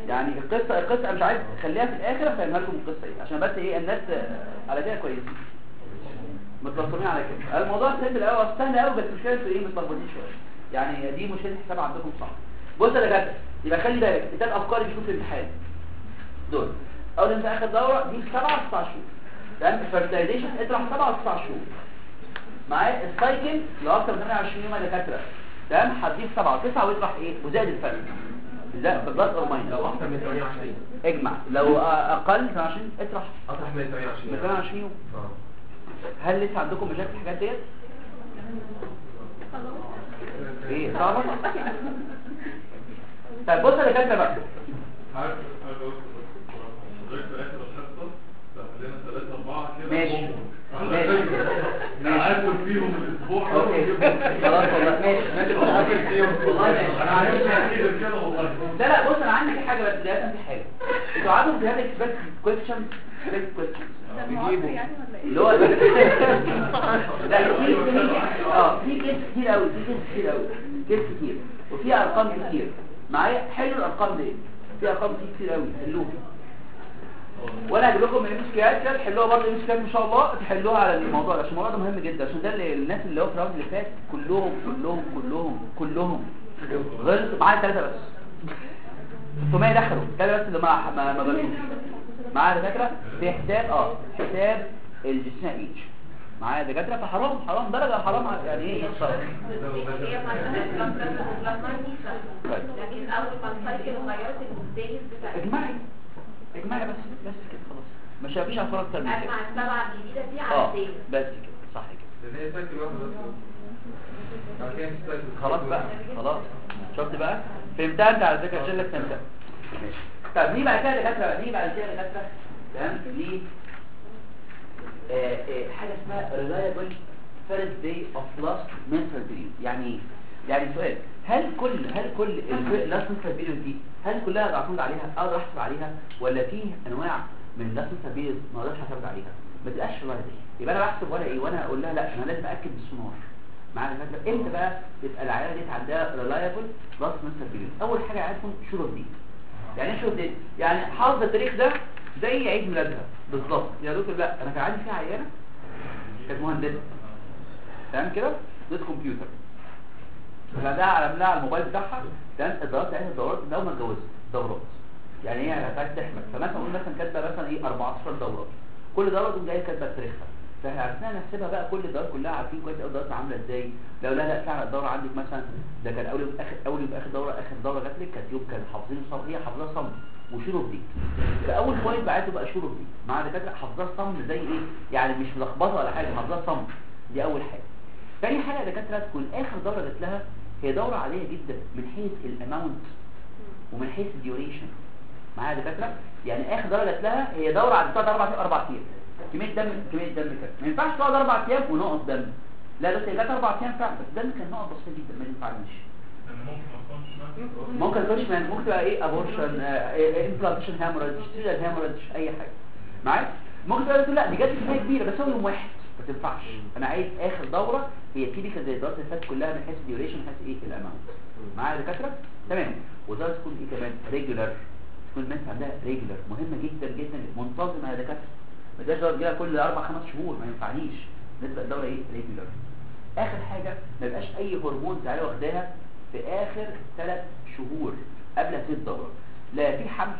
يعني القصه القصه انا مش عايز اخليها في الاخر افهمها لكم القصه ايه عشان بس ايه الناس على كده كويسين متلخبطين على كده الموضوع سهل قوي سهل قوي بس مشكلته ايه متلخبطين شويه يعني دي مشكله حساب عندكم صح بص يا دكاتره يبقى خلي بالك الثلاث افكار اللي بيشوفوا في الامتحان دول اول انت اخر دوره دي 7 9 شهور تمام الفيرتيلايزيشن اطرح 7 9 شهور معايا السايكل لو اكتر من 28 يوم يا دكاتره تمام هتضيف 7 9 ويطرح ايه وزائد الفرق زائد بالبلس اور ماينس لو اكتر من 28 اجمع لو اقل من 20 اطرح اطرح من 28 من 28 يوم اه هل لسه عندكم مشاكل في الحاجات ديت ايه صعبه طيب بص يا دكاتره بقى عارف عارف لو حضرتك في اخر الحصه لو خلينا ثلاثة أربعة كده ماشي. بوم. ماشي. نعادل فيهم الأسبوع ده اوكي ونجيبهم. خلاص والله ماشي ماشي والله ماشي أنا عايز كده كده والله لا لا بص انا عندي في حاجه بس بدايه في حاجه انتوا عندكم في هذا اكسبكت كويشن اكسبكت كويشن ده المعاصر يعني ولا ايه؟ اللي هو لا في في- اه في كيس كتير قوي في كيس كتير قوي كيس كتير وفي ارقام كتير معايا حلوا الارقام دي في ارقام دي كتير قوي حلوها وانا هجيب لكم الام كيات كده تحلوها برضه الام كيات ان شاء الله تحلوها على الموضوع ده عشان الموضوع ده مهم جدا عشان ده اللي الناس اللي هو في الراوند اللي فات كلهم كلهم كلهم كلهم غلطوا معايا ثلاثه بس 600 دخلوا ثلاثه بس اللي ما ما ما غلطوش معايا دكاتره في حساب اه حساب الجسنا ايتش معايا دكاتره فحرام حرام درجه حرام يعني ايه يخسر هي مثلا بلازما لكن اول ما السايكل غيرت الديز بتاعتها اجمعي اجمعي بس بس كده خلاص مش هفيش افكار اكتر من كده اجمع السبعه الجديده دي على اه الديز بس كده صح كده لان هي سايكل واحده بس بعد كده في سايكل خلاص بقى خلاص شفت بقى فهمتها انت على فكره عشان لك فهمتها ماشي طب نيجي بعد كده دكاتره نيجي بعد كده دكاتره تمام ليه آه، آه، حاجه اسمها reliable first day of last menstrual period يعني ايه يعني سؤال هل كل هل كل ال last menstrual period دي هل كلها بعتمد عليها اقدر احسب عليها ولا في انواع من last menstrual period ما اقدرش احسب عليها ما تبقاش reliable يبقى انا بحسب ولا ايه وانا اقول لها لا انا لازم اكد بالسونار معانا فاكره امتى بقى تبقى العياده دي عندها reliable last menstrual period اول حاجه عايزكم شهور دي يعني ايه شهور دي يعني حافظه التاريخ ده زي عيد ميلادها بالظبط يا دكتور لا انا كان عندي فيها عيانه كانت مهندسه تمام كده ضد كمبيوتر فده على على الموبايل بتاعها تمام الدورات بتاعتها الدورات ده ما اتجوزت دورات يعني هي هتحتاج تحمل فمثلا نقول مثلا كاتبه مثلا ايه 14 دوره كل دوره تقوم جايه كاتبه تاريخها فاحنا عرفنا نحسبها بقى كل الدورات كلها عارفين كويس قوي الدورات عامله ازاي لو لا لا فعلا الدوره عندك مثلا ده كان اول يوم اخر اول يوم اخر دوره اخر دوره جات لك كانت يوم كان حافظين صم هي حافظاه صم وشروط دي فاول بوينت بعته بقى شروط دي مع دكاتره حافظاه صم زي ايه يعني مش ملخبطه ولا حاجه حافظاه صم دي اول حاجه تاني حاجه يا دكاتره تكون اخر دوره جات لها هي دوره عاليه جدا من حيث الاماونت ومن حيث الديوريشن معايا يا دكاتره يعني اخر دوره جات لها هي دوره عدت اربع ايام اربع ايام كميه دم كميه دم كده ما ينفعش تقعد اربع ايام ونقط دم لا بس هي جت اربع ايام فعلا بس الدم كان نقط بسيط جدا ما ينفعش يعني ممكن ما تكونش مثلا ممكن تخش من ممكن تبقى ايه ابورشن امبلانتيشن هاموريج ستيرال هاموريج اي حاجه معايا ممكن تقول لك لا دي جت كميه كبيره بس هو يوم واحد ما تنفعش انا عايز اخر دوره هي تيبيكال زي الدورات اللي فاتت كلها من حيث الديوريشن من حيث ايه الاماونت معايا يا دكاتره تمام وده تكون ايه كمان ريجولار تكون الناس عندها ريجولار مهمه جدا جدا منتظمه يا دكاتره ما تقدرش تقعد تجيلها كل اربع خمس شهور ما ينفعنيش نبدا الدوره ايه ريجولار اخر حاجه ما يبقاش اي هرمون تعالى واخداها في اخر ثلاث شهور قبل هذه الدوره لا في حمل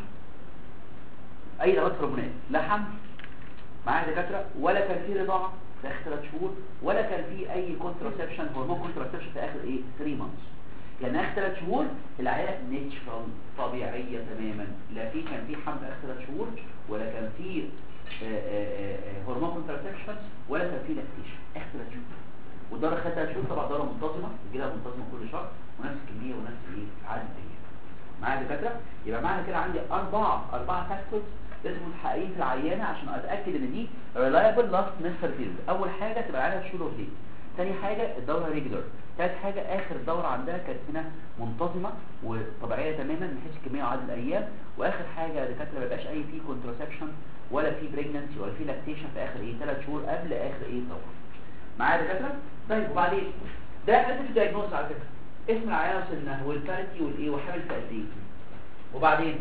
اي دورات هرمونات لا حمل معايا دكاتره ولا كان في رضاعه في اخر ثلاث شهور ولا كان في اي كونتراسبشن هرمون كونتراسبشن في اخر ايه 3 مانثs يعني اخر ثلاث شهور العيله نيتشرال طبيعيه تماما لا في كان في حمل اخر ثلاث شهور ولا كان في آه، آه، آه، هرمون كونتراسبشن ولا كان في لاكتيشن اخر ثلاث شهور والدوره خدت ثلاث شهور طبعا دوره منتظمه بتجيلها منتظمه كل شهر ونفس الكميه ونفس ايه عدد الايام معايا دكاتره يبقى معنى كده عندي اربعه اربعه فاكتورز لازم متحققين في العيانه عشان اتاكد ان دي ريلايبل لاست مستر بيريد اول حاجه تبقى عليها شهور ليه تاني حاجه الدوره ريجولار ثالث حاجه اخر دوره عندها كانت هنا منتظمه وطبيعيه تماما من حيث الكميه وعدد الايام واخر حاجه يا دكاتره ما يبقاش اي في كونتراسبشن ولا في بريجننسي ولا في لاكتيشن في اخر ايه ثلاث شهور قبل اخر ايه دوره معايا يا دكاتره طيب وبعدين ده اديتيف دايجنوز على فكره اسم العيانه وسنها والفارتي والايه وحامل في قد ايه وبعدين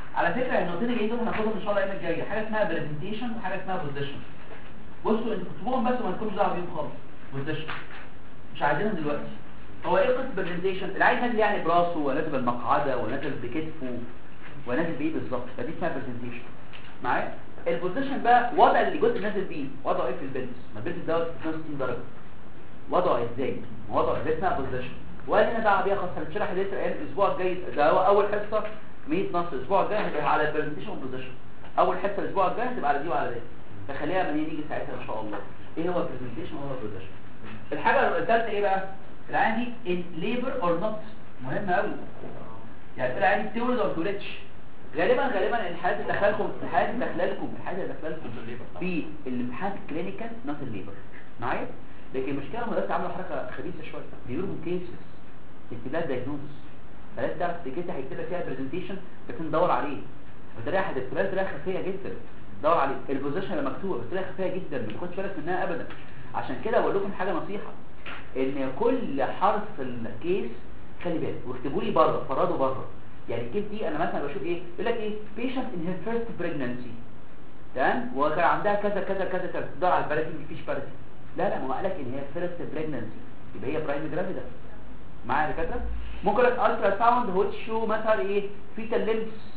على فكره النقطتين الجايين دول هناخدهم ان شاء الله الايام الجايه حاجه اسمها برزنتيشن وحاجه اسمها بوزيشن بصوا انتوا اكتبوهم بس وما تكونوش دعوه بيهم خالص بوزيشن مش عايزينهم دلوقتي هو ايه قصه برزنتيشن اللي عايز نازل يعني براسه ونازل بالمقعده ونازل بكتفه ونازل بايه بالظبط فدي اسمها برزنتيشن معايا البوزيشن بقى وضع اللي جزء نازل بيه وضعه ايه في البنس ما البنس دوت 62 درجه وضعه ازاي وضعه ازاي اسمها بوزيشن ولا انا دعوه بيها خاصه هنشرح لسه الايام الاسبوع الجاي ده هو اول حصه 100 نص الاسبوع الجاي هتبقى على البرزنتيشن والبوزيشن اول حصه الاسبوع الجاي هتبقى على دي وعلى دي فخليها من نيجي ساعتها ان شاء الله ايه هو البرزنتيشن وهو البوزيشن الحاجه الثالثه ايه بقى العين دي in labor or not مهمه قوي يعني العين دي تولد او تولدش غالبا غالبا الحالات اللي داخلكم الحالات اللي داخلكم الحالات اللي داخلكم في الامتحانات الكلينيكال نوت الليبر معايا لكن المشكله هم دلوقتي عملوا حركه خبيثه شويه بيقولوا كيسز استبدال دايجنوز فلازم تعرف التيكيت هيكتب فيها برزنتيشن بس ندور عليه بطريقه هتبقى بطريقه خفيه جدا دور عليه البوزيشن اللي مكتوبه بطريقه خفيه جدا ما تاخدش بالك منها ابدا عشان كده بقول لكم حاجه نصيحه ان كل حرف في الكيس خلي بالك واكتبوا لي بره فرادوا بره يعني الكيس دي انا مثلا بشوف ايه يقول لك ايه patient in her first pregnancy تمام وكان عندها كذا كذا كذا كذا تدور على البارتي مفيش بارتي لا لا ما هو قال لك ان هي فيرست بريجننسي يبقى هي برايم جرافيدا معايا يا دكاتره ممكن لك الترا ساوند ويتش شو مثلا ايه فيتال ليمبس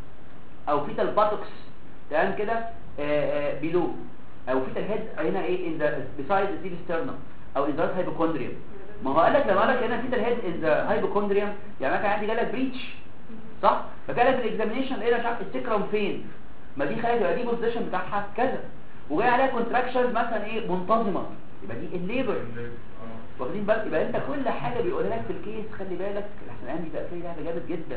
او فيتال باتوكس تمام كده بيلو او فيتال هيد هنا ايه ان ذا بيسايد ذا ديب ستيرنم او ان ذا هايبوكوندريوم ما هو قال لك لما قال لك هنا فيتال هيد ان ذا هايبوكوندريوم يعني انا كان عندي جالك بريتش صح فجالك في الاكزامينشن ايه مش عارف السكرم فين ما دي خلاص يبقى دي بوزيشن بتاعها كذا وجاي عليها كونتراكشنز مثلا ايه منتظمه يبقى دي الليبر واخدين بالك يبقى انت كل حاجه بيقولها لك في الكيس خلي بالك احسن الايام دي بقى فيه لعبه جامد جدا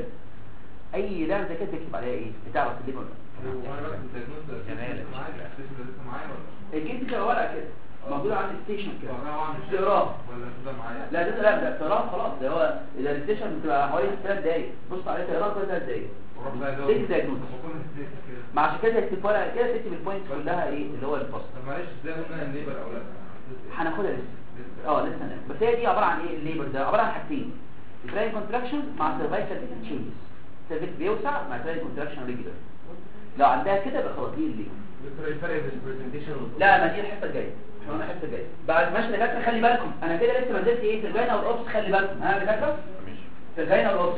اي لعبه زي كده تكتب عليها ايه بتعرف الليبر وانا بس الدايجنوز ده جمالك. معايا الستيشن ده لسه معايا ولا الكيس دي بتبقى ورقه كده موجوده عند الستيشن كده وراها واعمل تقراه ولا ده معايا لا ده لا ده تقراه خلاص ده هو اذا الستيشن بتبقى حوالي 3 دقايق بص عليه تقراه كل 3 دقايق وراح بقى تكتب دايجنوز بكون هستيك كده ما عشان كده تكتب ورقه كده تكتب البوينتس كلها ايه اللي هو الفصل طب معلش ازاي قلنا الليبر او لا هناخدها لسه لسه. اه لسه هناخد. بس هي دي عباره عن ايه الليبر ده عباره عن حاجتين البراين كونتراكشن مع سيرفايكال تشينجز سيرفيس بيوسع مع براين كونتراكشن ريجولار لو عندها كده يبقى خلاص دي الليبر دكتور ايه الفرق بين البرزنتيشن لا ما دي الحته الجايه احنا قلنا الحته الجايه بعد ماشي دكاتره خلي بالكم انا كده لسه ما نزلت ايه في الجاينا والاوبس خلي بالكم ها يا دكاتره في الجاينا والاوبس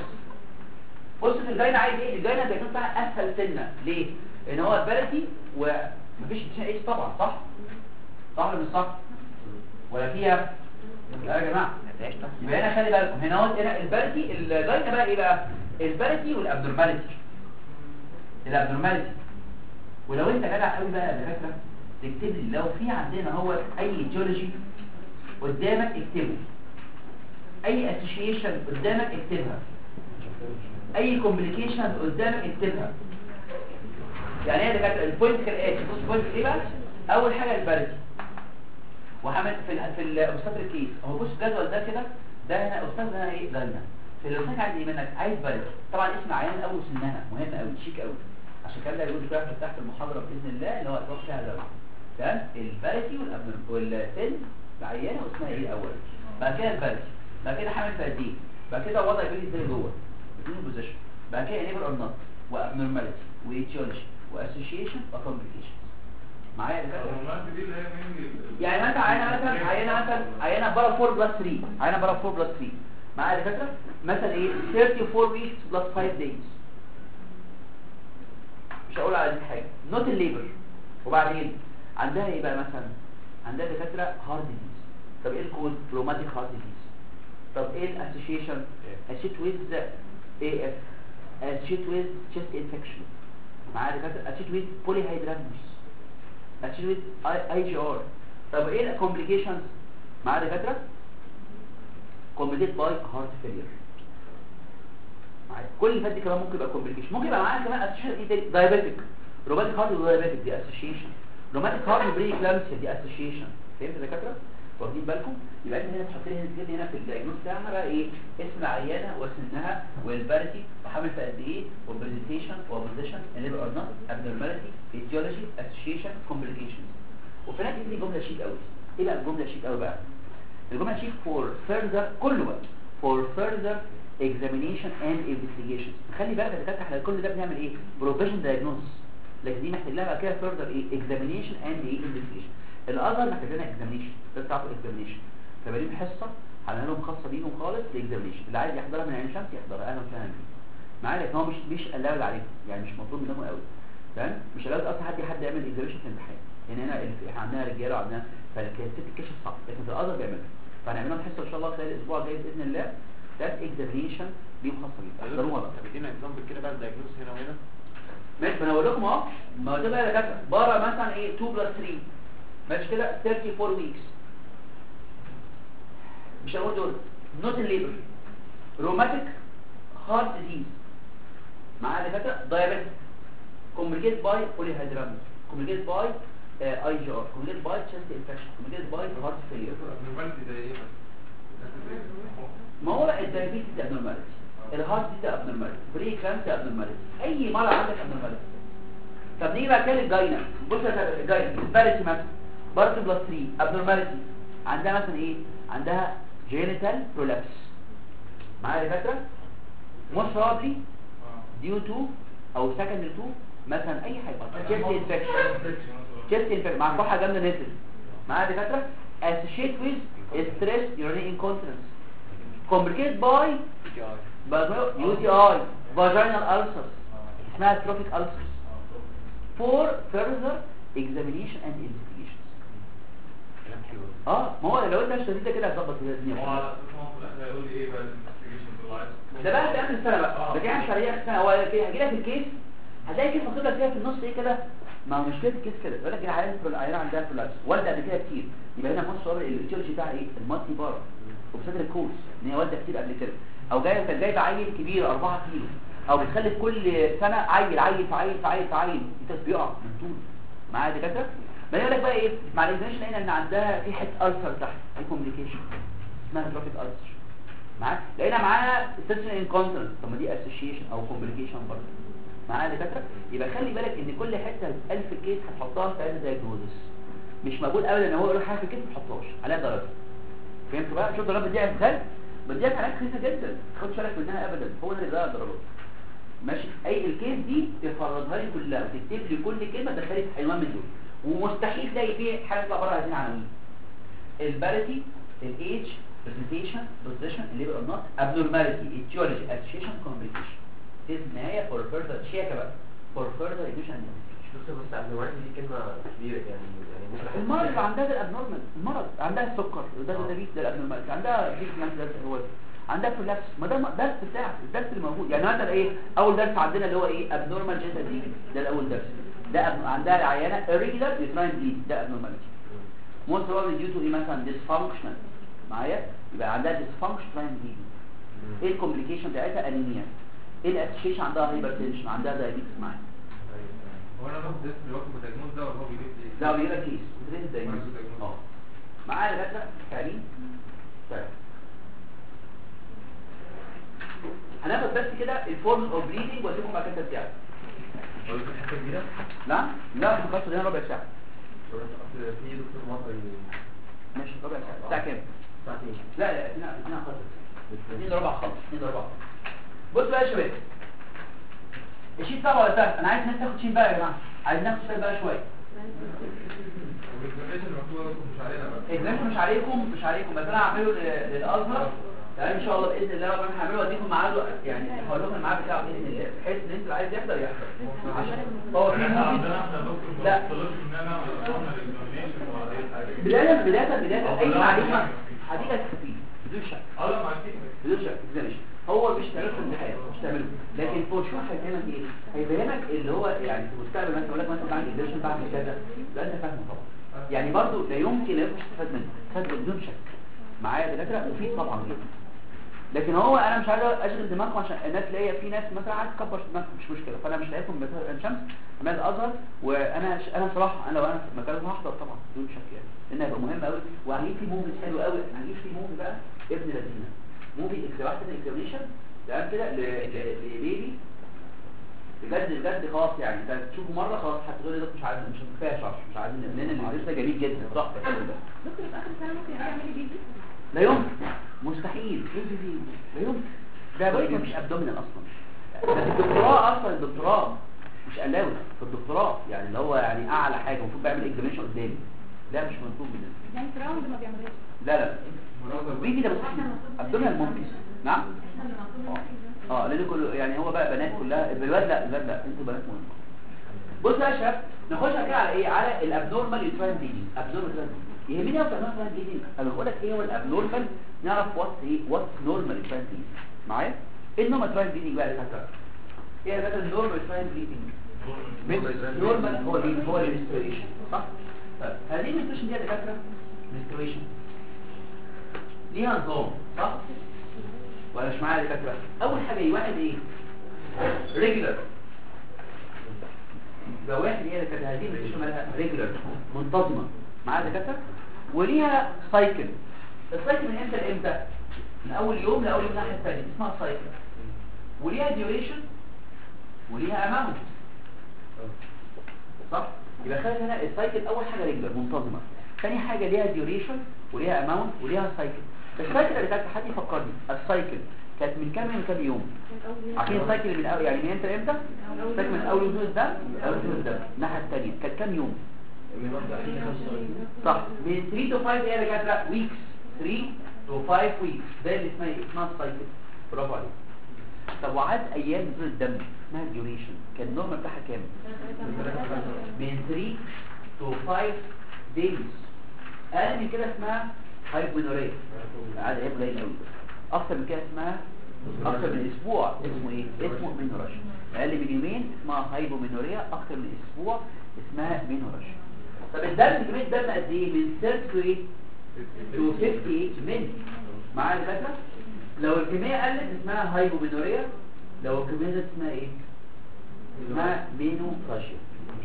بص في الجاينا عايز ايه الجاينا الدكتور بتاعها اسهل سنه ليه ان هو البلدي ومفيش ايش طبعا صح صح ولا مش صح ولا فيها لا يا جماعه يبقى هنا خلي بالكم هنا هو هنا البلدي الجاينا بقى ايه بقى البلدي والابنورماليتي الابنورماليتي ولو انت جدع قوي بقى يا دكاتره تكتب لي لو في عندنا هو اي جيولوجي قدامك اكتبه اي اسوشيشن قدامك اكتبها اي كومبليكيشن قدامك اكتبها يعني ايه يا دكاتره البوينت كالاتي بص البوينت ايه بقى اول حاجه البرد وحمل في ال في الاستاذ الكيس اهو بص الجدول ده كده ده هنا استاذ هنا ايه غنى في الاستاذ عايز ايه منك عايز برد طبعا اسم عيان اول سنها مهم قوي شيك قوي عشان كده يقول لك بقى تحت المحاضره باذن الله اللي هو هتروح فيها ده تمام البارتي والابن والسن العيانه واسمها ايه الاول بعد كده البارتي بعد كده حامل في قد ايه بعد كده وضع البيبي ازاي جوه بدون بوزيشن بعد كده انيبل اور نوت وابنورماليتي وايتيولوجي واسوشيشن وكومبليكيشن معايا يا دكاتره المناسبة دي اللي هي مين يعني مثلا عينه مثلا عينه مثلا عينه بره 4 بلس 3 عينه بره 4 بلس 3 معايا يا دكاتره مثلا ايه 34 ويكس بلس 5 دايز مش هقول على دي حاجه نوت الليبر وبعدين عندها ايه بقى مثلا عندها دكاتره هارت ديزيز طب ايه الكود روماتيك هارت ديزيز طب ايه الاسوشيشن اسيت ويز اي اف اسيت ويز تشيست انفكشن معايا دكاتره اسيت ويز بولي هيدراموس اسيت ويز اي جي ار طب ايه الكومبليكيشنز معايا دكاتره كومبليكيت باي هارت فيلير معايا كل اللي فات دي كمان ممكن يبقى كومبليكيشن ممكن يبقى معانا كمان اسوشيشن ايه تاني دايابيتك روماتيك هارت ودايابيتك دي اسوشيشن روماتيك هارت بري كلامسيا دي اسوشيشن فهمت يا دكاتره واخدين بالكم يبقى انت هنا تحط لي هنا هنا في الدايجنوز بتاعنا بقى ايه اسم العيانه وسنها والبارتي وحامل في قد ايه وبرزنتيشن وبوزيشن انيبل اور نوت ابنورماليتي ايتيولوجي اسوشيشن كومبليكيشنز وفي هناك دي جمله شيك قوي ايه بقى الجمله شيك قوي بقى الجمله شيك فور فيرذر كله بقى for further examination and investigation خلي بالك يا دكاتره احنا كل ده بنعمل ايه بروفيشن diagnosis لكن دي محتاج لها بقى كده further ايه examination and ايه investigation الازهر محتاج لنا examination بس تعرفوا examination فبقى حصه هنعمل لهم خاصه بيهم خالص لاكزامينشن اللي عايز يحضرها من عين شمس يحضرها اهلا وسهلا بيه معايا لكن هو مش مش قلاوي عليهم يعني مش مطلوب منهم قوي تمام مش قلاوي اصلا حد حد يعمل اكزامينشن في الامتحان يعني هنا ال- احنا عندنا رجاله وعندنا فكانت الكشف صعب لكن في الازهر بيعملها فهنعمل لهم حصه ان شاء الله خلال الاسبوع الجاي باذن الله ده اكزامينشن ليهم خاصه بيهم احضروها بقى طب ادينا اكزامبل كده بقى الدايجنوز هنا وهنا ماشي ما انا بقول لكم اهو ما هو ده بقى يا دكاتره بره مثلا ايه 2 بلس 3 ماشي كده 34 ويكس مش هنقول دول نوت الليبر روماتيك هارت ديزيز معايا يا دكاتره دايابيتس كومبليكيت باي بوليهيدرامس كومبليكيت باي اي جي ار كومبليكيت باي تشست انفكشن كومبليكيت باي هارت فيلير abnormality ده ايه بس ما هو الدايابيتس ده ابنورماليتي الهارت دي ده ابنورماليتي بري كانسر ابنورماليتي اي مرض عندك ابنورماليتي طب نيجي بقى كده الجاينا بص يا الجاينا الباريتي مثلا بارت بلس 3 ابنورماليتي عندها مثلا ايه عندها جينيتال برولابس معايا يا دكاتره موست probably due to او secondary to مثلا اي حاجه chest infection chest infection مع كحه جامده نزل معايا يا دكاتره associated with stress urinary incontinence complicated by UTI vaginal ulcers اسمها trophic ulcers for further examination and investigations كلام حلو اه ما هو لو انت اشتريت ده كده هتظبط كده هو الدنيا على اساس هو في الاخر هيقول لي ايه بقى الانفستيجيشن اللي عايزه ده بقى في اخر السنه بقى ده كده مش هيجي اخر السنه هو هيجي لك الكيس هتلاقي كيس مكتوب لك فيها في النص ايه كده ما هو مشكله الكيس كده يقول لك العيان العيان عندها فلاس والده قبل كده كتير يبقى هنا مصر قبل الايتيولوجي بتاعها ايه المالتي بار وبصدر الكورس ان هي والده كتير قبل كده او جايه كانت جايبه عيل كبير 4 كيلو او بتخلف كل سنه عيل عيل في عيل في عيل في عيل انت بيقع من طول معايا دكاتره ما يقول لك بقى ايه مع الاكزامينشن لقينا ان عندها في حته السر تحت في كوميونيكيشن اسمها تروفيك السر معاك لقينا معاها سيستم انكونترنس طب ما دي اسوشيشن او كومبليكيشن برضه معايا دكاتره يبقى خلي بالك ان كل حته هتتقال في الكيس هتحطها في علم دايجنوزس مش مقبول ابدا ان هو يقول حاجه في الكيس ما تحطهاش عليها درجه فهمتوا بقى شوف درجات دي ازاي بديها حاجات خفيفه جدا ما تاخدش بالك منها ابدا هو ده اللي بقى درجات ماشي اي الكيس دي تفرضها لي كلها وتكتب لي كل كلمه تدخلي في عنوان من دول ومستحيل تلاقي فيه حاجه تطلع بره هذه العناوين الباريتي الايدج presentation position الليبر or not abnormality etiology association complication دي النهايه for further شيكه بقى for further education and investigation. بص بس abnormality دي كلمة كبيرة يعني يعني ممكن أحس المرض اللي بيها. عندها ده الابنورمال المرض عندها السكر ده ده بيت ده الابنورمال عندها بيت ده هو عندها فلاكس ما ده الدرس بتاعك الدرس اللي موجود يعني مثلا ايه اول درس عندنا اللي هو ايه ابنورمال جنتال بليدنج ده الاول درس ده أب... عندها العيانه irregular uterine bleed ده abnormality most probably due to ايه مثلا dysfunctional معايا يبقى عندها dysfunctional uterine bleeding ايه الكومبليكيشن بتاعتها انيميا ايه الاسوشيشن عندها هايبرتنشن عندها دايابيتس معايا هو انا باخد اسم الوقت بالدايجنوز ده ولا هو بيجيب لي ده بيجي لك كيس بتدرس دايجنوز diagnosis. اه معايا دكاتره تعليم طيب هناخد بس كده الفورمز اوف بليدنج واديكم بعد كده بتاعي أقول لك حاجة كبيرة لا لا مش خلاص هنا ربع ساعه أصل في دكتور مصري ماشي ربع ساعه الساعه كام ساعتين لا لا هنا هنا خلاص 2 ربع خلص 2 ربع بص بقى يا شباب الشيت صعب ولا سهل انا عايز الناس تاخد شيت بقى يا جماعه عايز ناخد شيت بقى شويه والإكزامينشن المكتوبة مش علينا بقى اكزامشن مش عليكم مش عليكم بس انا هعمله ل- للازهر يعني ان شاء الله باذن الله ربنا هعمله واديكم ميعاده يعني هقول لكم الميعاد بتاعه باذن الله بحيث ان انت اللي عايز يحضر يحضر عشان هو في احنا ممكن عندنا احنا دكتور ما لا. بنطلبش ان انا اعمل اكزامينشن ولا اي حاجه بدايه بدايه بدايه اي لا، معلومه لا. هتيجي تستفيد بدون شك اه لا ما عنديش بدون شك اكزامشن هو مش تعمله في الامتحان مش تعمله لكن فور شور هيفهمك ايه هيفهمك اللي هو يعني في المستقبل مثلا يقول لك مثلا بعمل اكزامشن بعمل كذا لا انت فاهمه طبعا يعني برضو لا يمكن لا يمكن تستفاد منه تستفاد بدون شك معايا دكاتره مفيد طبعا جدا لكن هو انا مش عايز اشغل دماغكم عشان الناس اللي هي في ناس مثلا عايز تكبر دماغكم مش مشكله فانا مش لاقيكم مثلا عين شمس عماد الازهر وانا ش... انا صراحه انا لو انا في مكانه هحضر طبعا بدون شك يعني لان هيبقى مهم قوي وهجيب في موفيز حلو قوي هجيب في موفي بقى ابن لذينه موفي اكزاميشن اكزاميشن تمام كده ل- ل- لبيبي بجد بجد خلاص يعني انت تشوفه مره خلاص هتقول لي مش عايز مش كفايه شرح مش عايزين لان الفيديو ده جميل جدا تحفه الفيلم ده دكتور في اخر السنه ممكن تعملي بيبي لا يمكن مستحيل ايه دي دي لا يمكن ده بايكا مش ابدومينال اصلا ده في الدكتوراه اصلا الدكتوراه مش الاوي في الدكتوراه يعني اللي هو يعني اعلى حاجه المفروض بيعمل اكزامينشن قدامي لا مش مطلوب مننا يعني في راوند ما بيعملوش لا لا بيجي ده مستحيل ابدومينال ممكن نعم اه لان كله يعني هو بقى بنات كلها الولاد لا الولاد لا انتوا بنات مهم بص يا شباب نخش كده على ايه على الابنورمال يوتراين بليدنج ابنورمال يهمني اكتر من الابنورمال بليدنج انا بقول لك ايه هو الابنورمال نعرف وات ايه وات نورمال يوتراين بليدنج معايا ايه النورمال يوتراين بليدنج بقى يا دكاتره ايه يا دكاتره النورمال يوتراين بليدنج نورمال هو مين هو الريستوريشن صح طيب هذه الريستوريشن دي يا دكاتره ريستوريشن ليها نظام صح ولا مش معايا يا دكاتره اول حاجه ايه واحد ايه ريجولار يبقى واحد هي اللي كانت هذه الريستوريشن مالها ريجولار منتظمه معايا يا دكاتره وليها سايكل السايكل من امتى لامتى من اول يوم لاول يوم الناحيه الثانيه اسمها سايكل وليها ديوريشن وليها اماونت صح يبقى خلي هنا السايكل اول حاجه ريجولار منتظمه ثاني حاجه ليها ديوريشن وليها اماونت وليها سايكل السايكل اللي كانت حد يفكرني السايكل كانت من كام من كام يوم عارفين السايكل اللي من أول يعني من امتى لامتى السايكل من اول يوم الدم اول يوم الدم الناحيه الثانيه كانت كام يوم صح من 3 to 5 هي اللي كانت لا ويكس 3 to 5 ويكس ده اللي اسمها إيه؟ اسمها السايكل برافو عليك طب وعدد ايام نزول الدم اسمها الديوريشن كان النورمال بتاعها كام من 3 to 5 days اقل من كده اسمها هايبونوريا عدد ايام قليل قوي اكتر من كده اسمها اكتر من اسبوع اسمه ايه اسمه مينوراشيا اقل من يومين اسمها هايبومينوريا اكتر من اسبوع اسمها مينوراشيا طب الدم كميه الدم قد ايه من 30 to ايه to 58 من معايا يا دكاتره لو الكميه قلت اسمها هايبومينوريا لو الكميه زادت اسمها ايه اسمها مينوراشيا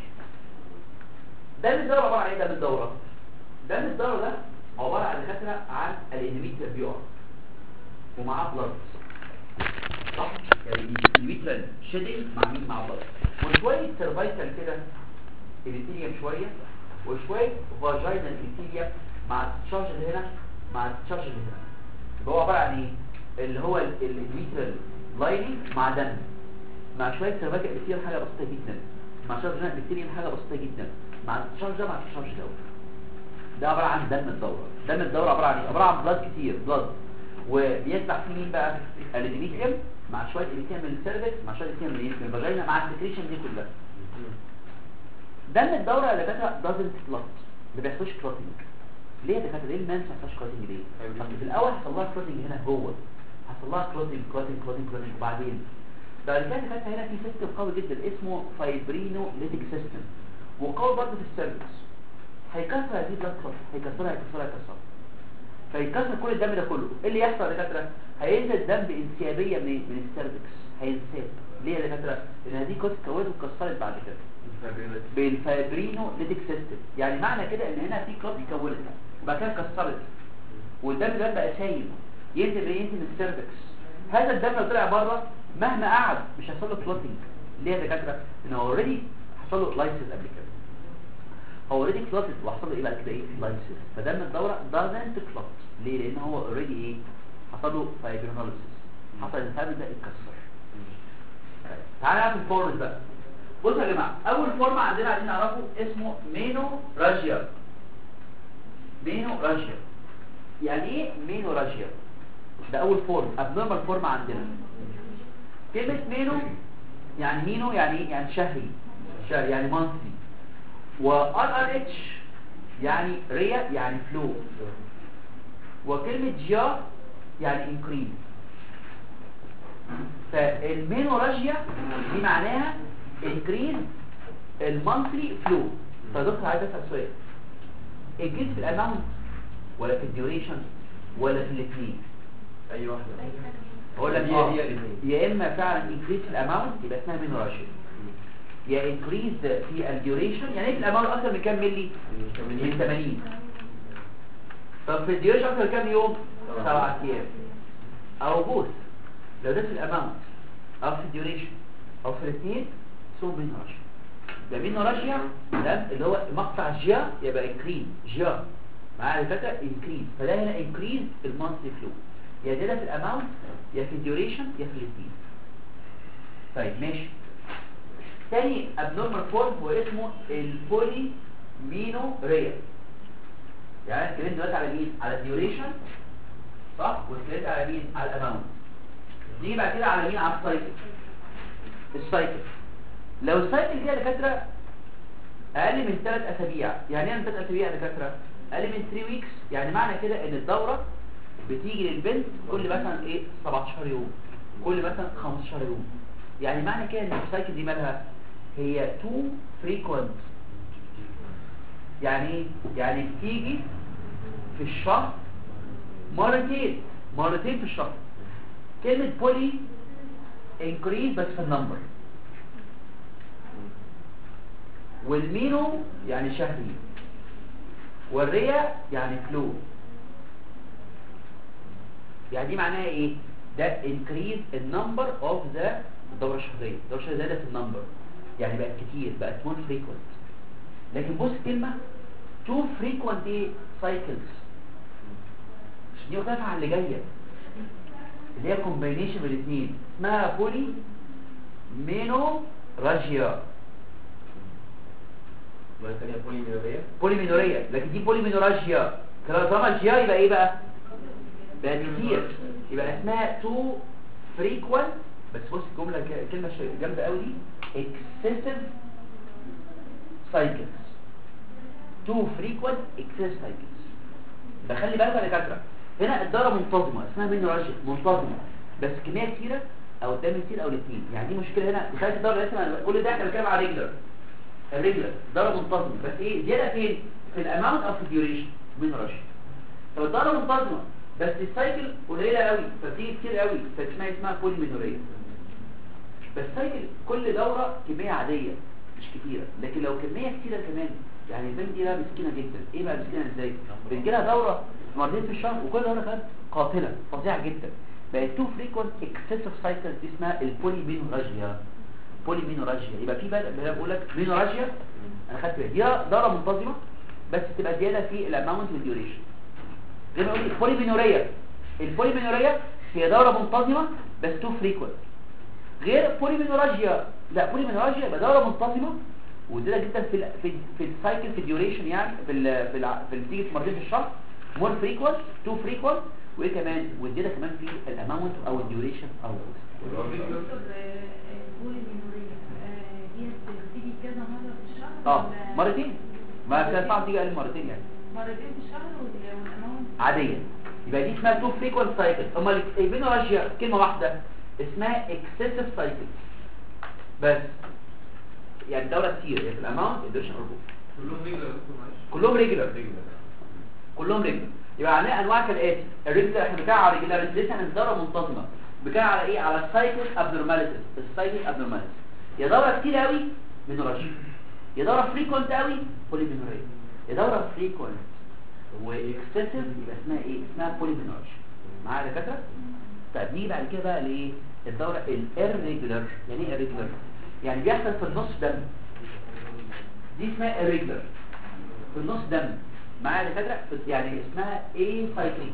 دم الدوره عباره عن ايه دم الدوره دم الدوره ده عباره عن دكاتره عن الاندوميتريال بيقع ومعاه بلاد صح يعني الاندوميتريال شيدنج مع مين مع بلاد وشويه سيرفايكال كده ابيثيليوم شويه وشويه فاجينال ابيثيليوم مع التشارج اللي هنا مع التشارج اللي هنا يبقى هو عباره عن ايه اللي هو الاندوميتريال لايننج مع دم مع شويه سيرفايكال ابيثيليوم حاجه بسيطه جدا مع شارج هنا ابيثيليوم حاجه بسيطه جدا مع التشارج ده مع التشارج ده ده عباره عن دم الدوره دم الدوره عباره عن ايه عباره عن بلاد كتير بلاد وبيتبع فيه مين بقى الاديميتريوم مع شويه اديميتريوم من السيرفكس مع شويه اديميتريوم من من الفاجينا مع السكريشن دي كلها دم الدوره اللي دكاتره دازنت كلوت ما بيحصلش كلوتنج ليه يا دكاتره ليه المانس ما بيحصلش كلوتنج ليه اصل في الاول حصل لها كلوتنج هنا جوه حصل لها كلوتنج كلوتنج كلوتنج كلوتنج وبعدين بعد كده دكاتره هنا في سيستم قوي جدا اسمه فايبرينو ليتيك سيستم وقوي برضه في السيرفكس هيكسر هذه البلاد كلوت هيكسرها هيكسرها هيكسرها فيكسر كل الدم ده كله ايه اللي يحصل يا دكاتره هينزل الدم بانسيابيه من من السيرفكس هينساب ليه يا دكاتره لان دي كوست كويس واتكسرت بعد كده بالفايبرينو ليتيك سيستم يعني معنى كده ان هنا في كلوت اتكونت وبعد كده اتكسرت والدم ده بقى سايب ينزل ينزل من السيرفكس هذا الدم لو طلع بره مهما قعد مش هيحصل له كلوتنج ليه يا دكاتره ان هو اوريدي حصل له لايسيس قبل كده هو اوريدي كلوتد وحصل له ايه بعد كده ايه لايسيس فدم الدوره دازنت كلوت ليه لان هو اوريدي ايه حصل له فايبرينوليسيس حصل الفايبر ده اتكسر طيب، تعالى نعمل فورمز بقى بصوا يا جماعه اول فورم عندنا عايزين نعرفه اسمه مينو راجيا مينو راجيا يعني ايه مينو راجيا ده اول فورم ابنورمال فورم عندنا كلمه مينو يعني مينو يعني ايه يعني شهري شهري يعني مانثلي وار ار اتش يعني ريا يعني فلو وكلمة جيا يعني انكريز فالمينوراجيا دي معناها انكريز المانثلي فلو فدكتور عايز اسال سؤال انكريز في الاماونت ولا في الديوريشن ولا في الاثنين اي واحده اقول لك هي آه. هي الاثنين يا اما فعلا انكريز في الاماونت يبقى اسمها مينوراجيا يا انكريز في الديوريشن يعني ايه في الاماونت اكتر من كام ملي من 80 طب في الديوريشن اكتر من كام يوم سبعة ايام او بوث لو ده في الاماونت او في الديوريشن او في الاثنين اسمه مينوراجيا ده مينوراجيا ده اللي هو مقطع جيا يبقى انكريز جيا معايا الفكره انكريز فده هنا انكريز المانثلي فلو يا زياده في الاماونت يا في الديوريشن يا في الاثنين طيب ماشي تاني abnormal فورم هو اسمه البولي مينو ريا يعني انا اتكلمت دلوقتي على مين على الديوريشن صح واتكلمت على مين على الاماونت نيجي بعد كده على مين على السايكل السايكل لو السايكل دي يا دكاتره اقل من 3 اسابيع يعني ايه من 3 اسابيع يا دكاتره اقل من 3 ويكس يعني معنى كده ان الدوره بتيجي للبنت كل مثلا ايه 17 يوم كل مثلا 15 يوم يعني معنى كده ان السايكل دي مالها هي تو فريكوينت يعني ايه يعني بتيجي في الشهر مرتين مرتين في الشهر كلمة بولي increase بس في النمبر والمينو يعني شهري والريا يعني فلو يعني دي معناها ايه ده increase the number of the الدورة الشهرية الدورة الشهرية زادت في النمبر يعني بقت كتير بقت more frequent لكن بص كلمة too frequent ايه cycles عشان دي مختلفة عن اللي جاية اللي هي combination بين الاثنين اسمها بولي مينو راجيا مرة ثانية بولي مينورية بولي مينورية لكن دي بولي مينوراجيا طالما جيا يبقى ايه بقى بقى كتير يبقى اسمها تو frequent بس بص الجملة ك- كلمة ش- جامدة قوي دي excessive cycles two frequent excessive cycles ده خلي بالك يا دكاتره هنا الدوره منتظمه اسمها مينوراجيا منتظمه بس كميه كتيره او دم كتير او الاثنين يعني دي مشكله هنا دخلت الدوره لسه كل ده احنا بنتكلم على ريجلر الريجلر دوره منتظمه بس ايه زياده فين في الاماونت او في الديوريشن مينوراجيا طب الدوره منتظمه بس السايكل قليله قوي فبتيجي كتير قوي فاسمها اسمها بولي مينوريه بس سايكل كل دوره كميه عاديه مش كتيره لكن لو كميه كتيره كمان يعني البنت دي بقى مسكينه جدا ايه بقى مسكينه ازاي بتجي لها دوره مرتين في الشهر وكل دوره كانت قاتله فظيعه جدا بقت تو فريكونت اكسسيف سايكلز دي اسمها البولي مينوراجيا بولي مينوراجيا يبقى في بقى بقى بقول لك مينوراجيا انا خدت بالي دي دوره منتظمه بس تبقى زياده في الاماونت والديوريشن زي ما قلت بولي مينوريا البولي مينوريا هي دوره منتظمه بس تو فريكونت غير بوليمينوراجيا لا بوليمينوراجيا يبقى دوره منتظمه وزياده جدا في ال في في السايكل في الديوريشن يعني في ال في ال في بتيجي في مرتين في الشهر مور فريكوينت تو فريكوينت وايه كمان وزياده كمان في الاماونت او الديوريشن او اه مرتين ما كان صعب تيجي اقل من مرتين يعني مرتين في الشهر والاماونت عاديه يبقى دي اسمها تو فريكوينت سايكل امال البينوراجيا كلمه واحده اسمها اكسسيف سايكل بس يعني دوره كتير هي في الاماونت الديوريشن اربعه كلهم رجل يا دكتور معلش كلهم ريجولار كلهم ريجولار يبقى عندنا انواع كالاتي الريجولار احنا بنتكلم على الريجولار لسه احنا دوره منتظمه بنتكلم على ايه على السايكل ابنورماليتيز السايكل ابنورماليتيز يا دوره كتير قوي مينوراجيا يا دوره فريكوينت قوي بوليمينوريا يا دوره فريكوينت واكسسيف يبقى اسمها ايه اسمها بوليمينوريا معايا يا دكاتره طيب نيجي بعد كده بقى لايه الدوره الريجولار يعني ايه الريجولار يعني بيحصل في النص دم دي اسمها الريجولار في النص دم معايا يا دكاتره يعني اسمها ايه سايكليك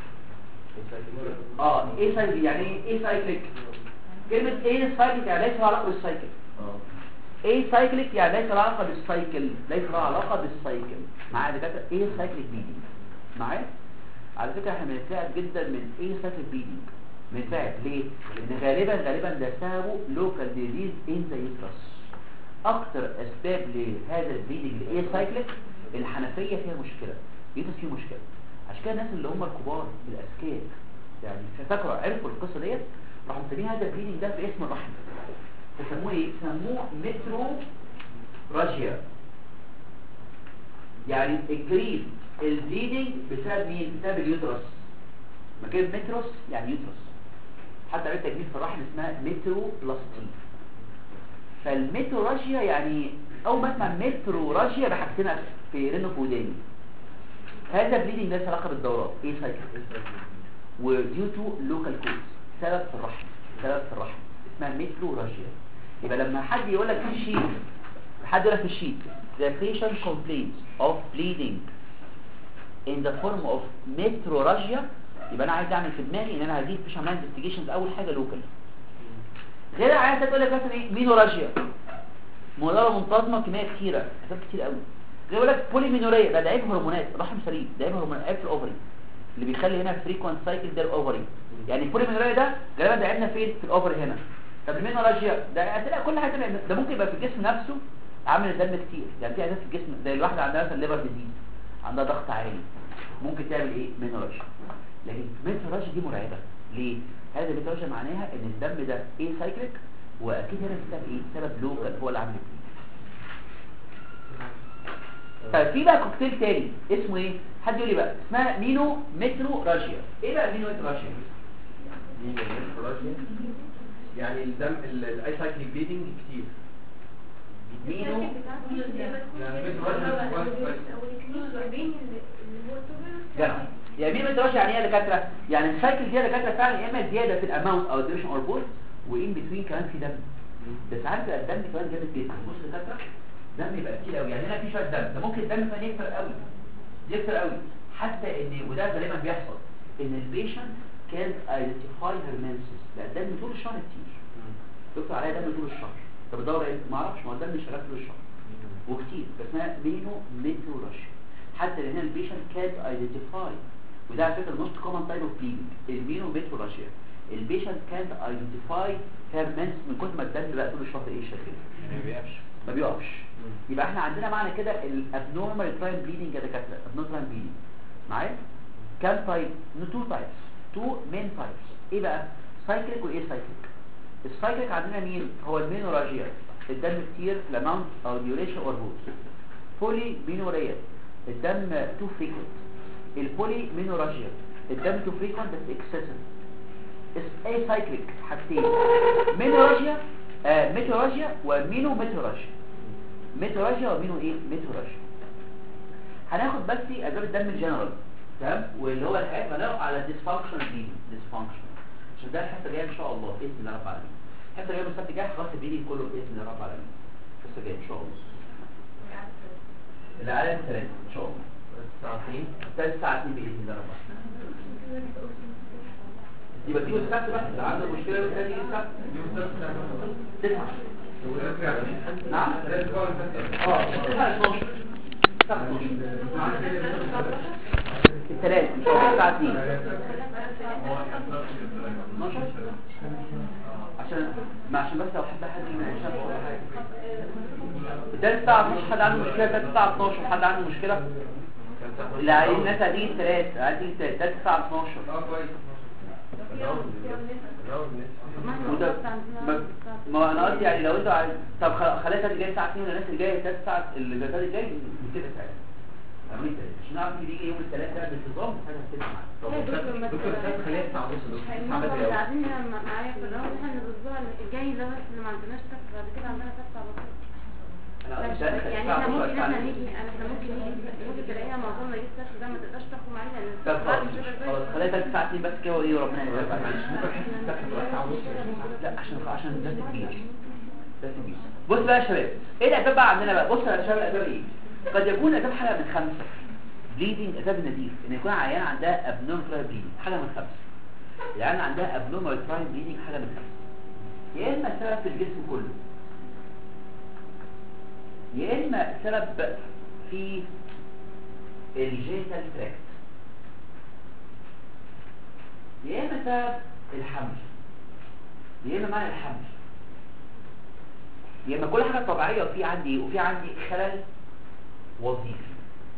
اه ايه سايكليك يعني ايه ايه سايكليك كلمه ايه سايكليك يعني ليس لها علاقه بالسايكل ايه سايكليك يعني ليس لها علاقه بالسايكل ليس لها علاقه بالسايكل معايا يا دكاتره ايه سايكليك بيدنج معايا على فكره احنا بنتساعد جدا من ايه سايكليك بيدنج بنتساعد ليه لان غالبا غالبا ده سببه لوكال ديزيز ان ذا يوترس اكتر اسباب لهذا البليدنج الايه سايكليك الحنفيه فيها مشكله يوترس فيه مشكله عشان كده الناس اللي هم الكبار الاذكياء يعني فاكروا عرفوا القصه ديت راحوا مسمين هذا البليدنج ده باسم الرحم يسموه ايه يسموه مترو راجيا يعني الجريد البليدنج بسبب مين بسبب اليوترس مكان متروس يعني يوترس حتى عملت تجميل في الرحم اسمها مترو بلاستي فالمتروراجيا يعني اول ما اسمع متروراجيا بحكسنا في رنو في وداني هذا بليدنج ليس علاقه بالدورات ايه سايكل وديو تو لوكال كوز سبب في الرحم سبب في الرحم اسمها متروراجيا يبقى لما حد يقول لك في الشيت حد يقول لك في الشيت the patient complains of bleeding in the form of metrorrhagia يبقى انا عايز اعمل في دماغي ان انا هزيد مش عمال انفستيجيشنز اول حاجه لوكال غير عايز تقول لك مثلا ايه مينوراجيا مولارة منتظمه كميه كتيره اسباب كتير قوي غير يقول لك بوليمينوريا ده ده عيب هرمونات رحم سليم ده عيب هرمونات عيب في الاوفري اللي بيخلي هنا فريكوانت سايكل ده الاوفري يعني البوليمينوريا ده غالبا ده عيبنا فين في الاوفري هنا طب المينوراجيا ده هتلاقي كل حاجه تبقى- ده ممكن يبقى في الجسم نفسه عامل الدم كتير يعني في اساس في الجسم زي الواحده عندها مثلا ليفر ديزيز عندها ضغط عالي ممكن تعمل ايه مينوراجيا لكن المينوراجيا دي مرعبه ليه هذا المينوراجيا معناها ان الدم ده ايه سايكليك واكيد هنا السبب ايه سبب لوكال هو اللي عامل كده طيب في بقى كوكتيل تاني اسمه ايه حد يقول لي بقى اسمها مينو مترو راجيا ايه بقى مينو مترو راجيا يعني الدم الاي سايكل بليدنج كتير مينو جدع يعني مين متراش يعني ايه يا دكاتره يعني السايكل دي يا دكاتره فعلا يا اما زياده في الاماونت او الديوريشن اور بوث وان بتوين كمان في دم بس عارف بقى الدم كمان جامد جدا بص يا دكاتره دم يبقى كتير قوي يعني هنا في شويه دم ده ممكن الدم كمان يكتر قوي يكتر قوي حتى ان وده غالبا بيحصل ان البيشنت كان ايدنتيفاي هيرمانسيس لا الدم طول الشهر كتير دكتور عليا دم طول الشهر طب الدوره ايه ما اعرفش ما هو الدم شغال طول الشهر وكتير بس اسمها مينو ميترو رش حتى لان البيشنت كانت ايدنتيفاي وده على فكره موست كومن تايب اوف بليدنج المينو ميترو راشيا البيشنت كانت ايدنتيفاي هيرمانس من كتر ما الدم بقى طول الشهر ايه شغال ما بيقفش ما بيقفش يبقى احنا عندنا معنى كده الابنورمال تراين بليدنج يا دكاتره ابنورمال تراين بليدنج معايا كام تايب نو تو تايبس تو مين تايبس ايه بقى سايكليك وايه سايكليك السايكليك عندنا مين هو المينوراجيا الدم كتير الاماونت او ديوريشن اور بوث بولي مينوريا الدم تو فريكوينت البولي مينوراجيا الدم تو فريكوينت بس اكسسيف اي سايكليك حاجتين مينوراجيا آه ميتوراجيا ومينو ميتوراجيا ميتوراجيا ومينو ايه ميتوراجيا هناخد بس اسباب الدم الجنرال تمام واللي هو الحاجات هنقف على ديسفانكشن دي ديسفانكشن عشان ده الحصه الجايه ان شاء الله باذن الله رب العالمين الحصه الجايه من السبت الجاي خلاص البيلي كله باذن الله رب العالمين الحصه الجايه ان شاء الله العالم ثلاثة ان شاء الله ساعتين ثلاث ساعات باذن الله رب العالمين يبقى دي السبت بقى اللي عنده مشكله يوم تاني السبت تسعة نعم اه تسعة 12 تسعة 12 الثلاث ان شاء الله الساعة 2 12 عشان ما عشان بس لو حد حد يمشي ولا حاجه ده الساعة 12 حد عنده مشكلة ده الساعة 12 حد عنده مشكلة لا الناس هتيجي الثلاث هتيجي الثلاث ده الساعة 12 اه كويس وده ما- ما انا قصدي يعني لو انتوا عايز طب خ- خليها الساعه الجايه الساعه 2 والناس اللي جايه الثلاث ساعات اللي جايه الجاي نتفق ساعتها عاملين كده عشان نعرف مين بيجي يوم الثلاث ده بانتظام حاجه هتتفق معاك دكتور السبت خليها الساعة ونص دكتور الساعة بدري اللي أوي. قاعدين معايا في الراوند احنا الاسبوع الجاي ده بس اللي ما عندناش سبت بعد كده عندنا سبت على طول انا لا، قصدي مش- ده يعني الساعة احنا 12 ممكن احنا ساعة. نيجي انا احنا ممكن نيجي ممكن تلاقينا معظمنا يجي السبت ده ما تقدرش تحكم عليه لان طب السبت خلاص بعد مش هيبقى خلاص كويس. خليها ثلاث ساعات بس كده وايه وربنا يسهل معلش ممكن حصة السبت تبقى الساعة ونص لا عشان عشان ده كبير ده كبير بص بقى يا شباب ايه الاسباب بقى عندنا بقى بص يا شباب الاسباب ايه قد يكون اسباب حاجه من خمسه بليدنج اسباب النزيف ان يكون عيان عندها ابنورمال تراي بليدنج حاجه من خمسه العيان عندها ابنورمال تراي بليدنج حاجه من خمسه يا اما سبب في الجسم كله يا اما سبب في الجينيتال تراكت يا اما سبب الحمل يا اما معنى الحمل يا اما كل حاجه طبيعيه وفي عندي وفي عندي خلل وظيفي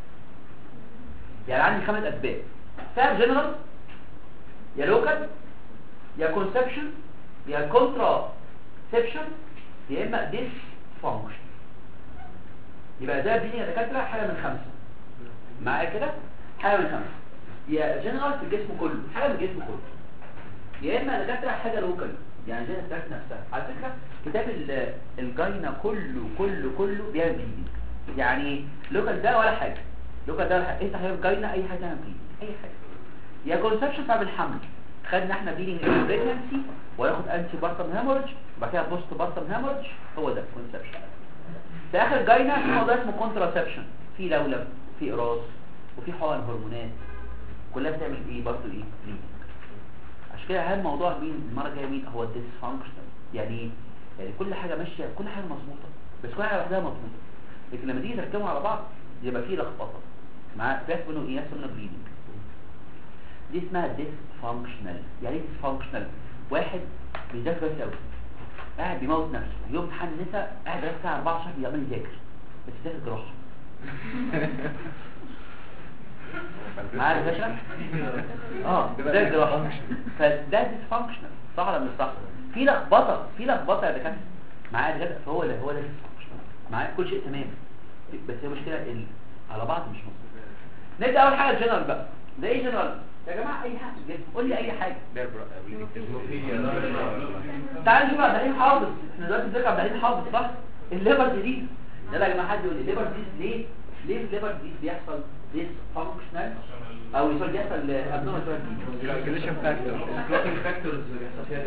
يعني عندي خمس اسباب سبب جنرال يا لوكال يا كونسبشن يا كونتراسبشن يا اما ديس فانكشن يبقى ده بيني يا دكاتره حاجه من خمسه معايا كده حاجه من خمسه يا جنرال في الجسم كله حاجه من الجسم كله يا اما دكاتره حاجه لوكال يعني جنرال بتاعت نفسها على فكره كتاب ال- الجاينا كله كله كله بيعمل بليدنج يعني لوكال ده ولا حاجه لوكال ده ولا حاجه انت حاجه جاينا اي حاجه تعمل بليدنج اي حاجه يا كونسبشن بتاع الحمل خدنا احنا بليدنج بريجنسي وياخد انتي بارتم هيموريدج وبعد كده بوست بارتم هيموريدج هو ده كونسبشن في اخر جاينا في موضوع اسمه كونتراسبشن في لولب في اراس وفي حقن هرمونات كلها بتعمل ايه برضه ايه bleeding عشان كده اهم موضوع مين المره الجايه مين هو الديسفانكشنال يعني ايه يعني كل حاجه ماشيه كل حاجه مظبوطه بس كل حاجه لوحدها مظبوطه لكن لما تيجي تركبهم على بعض يبقى فيه لخبطه مع فيها منه ايه يحصل منه bleeding دي اسمها ديسفانكشنال يعني ايه ديسفانكشنال واحد بيذاكر كويس قوي قاعد بيموت نفسه يوم امتحان النساء قاعد بقى الساعه 4 شهر بيعمل يذاكر بس يذاكر جراحه معايا يا باشا اه ده جراحه فده ديسفانكشنال صح ولا مش صح في لخبطه في لخبطه يا دكاتره معايا يا دكاتره فهو ده هو ده dysfunctional. معايا كل شيء تمام بس هي مشكله ال... على بعض مش مظبوط نبدا اول حاجه الجنرال بقى ده ايه جنرال يا جماعه اي حاجه في الجسم قول لي اي حاجه تعال نشوف عبد الحليم حافظ احنا دلوقتي بنذاكر عبد الحليم حافظ صح الليبر ديزيز يلا يا جماعه حد يقول لي الليبر ديزيز ليه ليه الليبر ديزيز بيحصل ديس فانكشنال او يصير بيحصل ابنورمال Coagulation factor. الكلوتنج فاكتورز اللي بيحصل فيها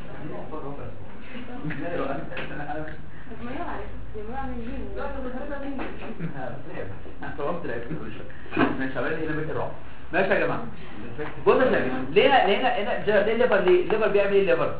طب ما يعرف يبقى من مين ماشي شباب هنا بيت الرعب ماشي يا جماعه بص يا جماعه ليه ليه هنا جا- ليه الليفر ليه الليفر بيعمل ايه الليفر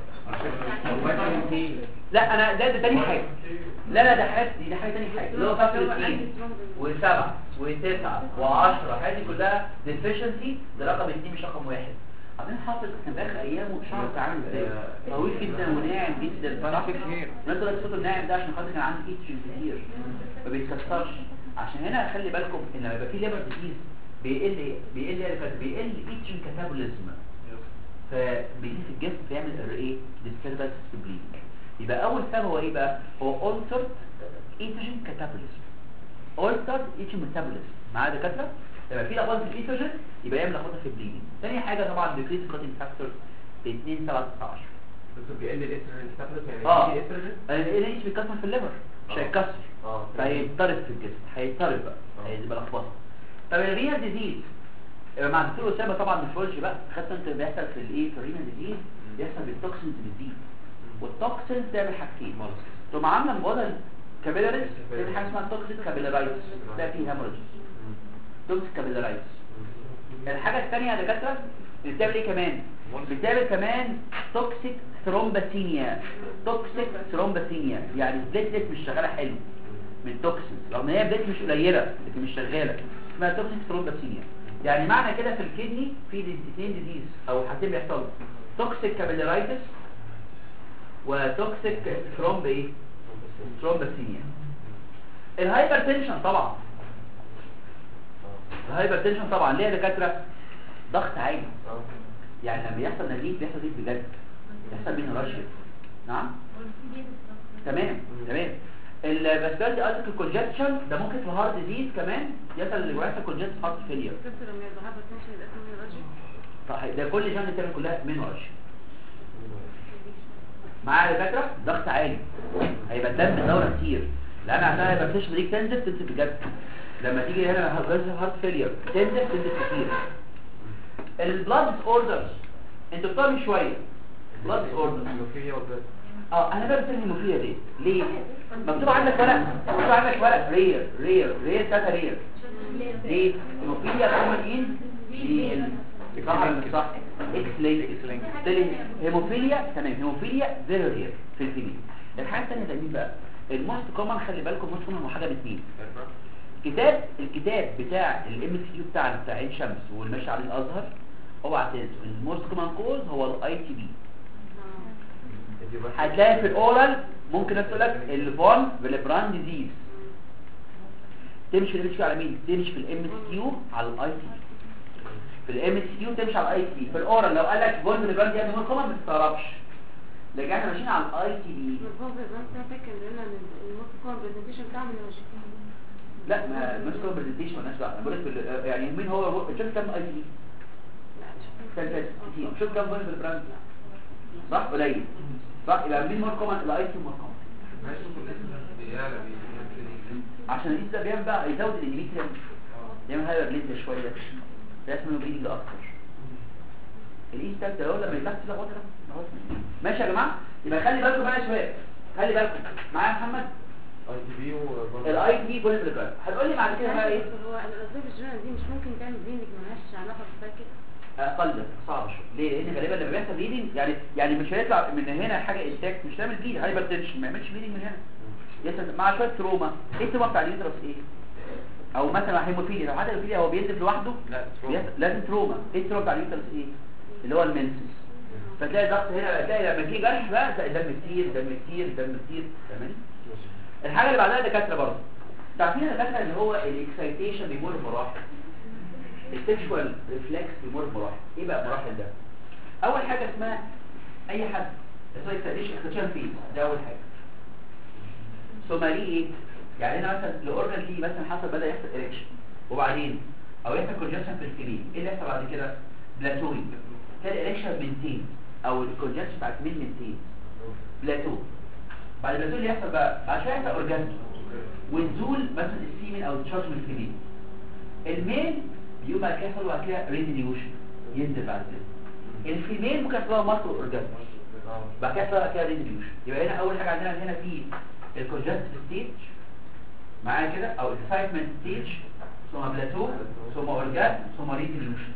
لا انا ده ده تاني حاجه لا لا ده حاجه دي ده حاجه تاني حاجه اللي هو فاكر 2 و7 و9 و10 الحاجات دي كلها ديفيشنسي ده رقم 2 مش رقم واحد عشان حافظ كان في اخر ايامه شعره كان عامل ازاي طويل جدا وناعم جدا صح نزل الصوت الناعم ده عشان خاطر كان عندي ايتشن كتير ما بيتكسرش عشان هنا خلي بالكم ان لما يبقى في ليبر ديزيز بيقل ايه بيقل ايه فات بيقل ايتشن كاتابوليزم فبيجي في الجسم فيعمل ايه ديستربنس بليد يبقى اول سبب هو ايه بقى هو altered ايتشن كاتابوليزم altered ايتشن ميتابوليزم معايا يا دكاتره لما في لخبطه في الايتروجين يبقى يعمل لخبطه في البليدنج ثاني حاجه طبعا ديكريز كوتنج فاكتورز 2 7 19 بس بيقل الاستروجين ستاتس يعني اه في استروجين الايتش بيتكسر في الليفر مش آه. هيتكسر اه فهيضطرب في الجسم هيضطرب بقى آه. هيبقى لخبطه طب الرينال ديزيز مع الدكتور اسامه طبعا نفرولوجي بقى خدت انت بيحصل في الايه في الرينال ديزيز بيحصل بالتوكسينز بتزيد والتوكسينز تعمل حاجتين تقوم عامله مبادره كابيلاريز تعمل حاجه اسمها توكسيك كابيلارايتس ده فيه هيموريج توكسيك كابيلارايتس الحاجه الثانيه يا دكاتره بتعمل ايه كمان بتعمل كمان توكسيك ثرومباسينيا توكسيك ثرومباسينيا يعني البليتلت مش شغاله حلو من توكسينز رغم ان هي بليتلت مش قليله لكن مش شغاله اسمها توكسيك ثرومباسينيا يعني معنى كده في الكدني في دي- اثنين ديزيز او حاجتين بيحصلوا توكسيك كابيلارايتس وتوكسيك ثرومب ايه ثرومباسينيا الهايبرتنشن طبعا الهايبرتنشن طبعا ليه يا دكاتره ضغط عالي يعني لما يحصل نزيف بيحصل نزيف بجد يحصل بينه رشد نعم تمام تمام الفاسكولاريتي ارتك الكونجكشن ده ممكن في هارت ديزيز كمان يحصل اللي بيحصل كونجكت هارت فيلير دكتور لما يبقى هايبر تنشن يبقى اسمه رجل صح ده كل جنة تعمل كلها منه رشد معايا يا دكاتره ضغط عالي هيبقى الدم دوره كتير لان عشان هيبقى التشن دي تنزل تنزل بجد لما تيجي هنا هارت فيلير تنزل تنزل كتير البلاد اوردرز انتوا بتوع من شويه بلاد اوردرز هيموفيليا وبلاد اه انا بقى بسمي المفيدة دي ليه مكتوب عندك ورق مكتوب عندك ورق رير رير رير تاتا رير ليه المفيدة كومن ان صح ولا مش صح اكس لينك تاني هيموفيليا تمام هيموفيليا فيري رير في الفيميل الحاجه الثانيه ده مين بقى الموست كومن خلي بالكم موست كومن هو حاجه باثنين كتاب الكتاب بتاع الام اس كيو بتاعنا بتاع عين شمس والماشي عليه الازهر اوعى تنسوا الموست كومن كوز هو الاي تي بي هتلاقي في الاورال ممكن اقول لك الفون فيلبران ديزيز تمشي في الام على مين تمشي في الام اس كيو على الاي تي بي في الام اس كيو تمشي على الاي تي بي في الاورال لو قال لك فون فيلبران دي مور كومن ما تستغربش لكن احنا ماشيين على الاي تي بي الفوز ده فاكر ان انا الموست كومن برزنتيشن بتاع من وجه لا ما مش كومن برزنتيشن مالناش دعوه أنا بقول لك بال- يعني مين هو شوف كام اي تي بي كان كان كتير شوف كام فون فيلبران صح قليل صح يبقى مين مور كومن الاي تي مور كومن عشان الإيس ده بيعمل بقى يزود الانيميتريم يعمل هايبر ليزر شوية ده اسمه بريدنج أكتر الإيس ده ده هو لما يتحت كده غدرة ماشي يا جماعة يبقى خلي بالكم بقى يا شباب خلي بالكم معايا يا محمد اي تي بي و الاي بي بولي بليكار هتقول لي بعد كده بقى ايه هو الوظيفه الجنرال دي مش ممكن تعمل بينك ملهاش علاقه بالسايكل اقل صعب شويه ليه لان غالبا لما بيحصل بليدنج يعني يعني مش هيطلع من هنا حاجه انتاكت مش هيعمل بليد هايبر تنشن ما يعملش بليدنج من هنا يحصل مع شويه تروما ايه التروما بتاع اليوترس ايه او مثلا هيموفيليا لو حد هيموفيليا هو بينزف لوحده لا بيحصل- لازم تروما ايه التروما بتاع اليوترس ايه اللي هو المنسس فتلاقي ضغط هنا تلاقي لما يجي جرح بقى تلاقي دم كتير دم كتير دم كتير تمام الحاجه اللي بعدها دكاتره برضه تعرفين الدكاتره اللي هو الاكسايتيشن بيمر بمراحل السكشوال ريفلكس بيمر بمراحل ايه بقى المراحل ده اول حاجه اسمها اي حد اسمها اكسايتيشن اكسايتيشن فيز ده اول حاجه ثم ليه ايه يعني هنا مثلا الاورجن ليه مثلا حصل بدا يحصل اريكشن وبعدين او يحصل كونجكشن في الكلين ايه اللي يحصل بعد كده بلاتوينج تلاقي الاريكشن منتين او الكونجكشن بتاعت مين منتين بلاتو بعد البلاتو اللي يحصل بقى بعد شويه يحصل اورجازم ونزول مثلا السيمن او التشارج من الكلين الميل بيقوم بعد كده يحصل بعد كده ريديوشن ينزل بعد كده الفيميل ممكن يحصل لها ماكرو اورجازم بعد كده يحصل لها كده ريديوشن يبقى هنا اول حاجه عندنا هنا في الكونجكتيف ستيج معايا كده او اكسايتمنت ستيج ثم بلاتو ثم اورجازم ثم ريديوشن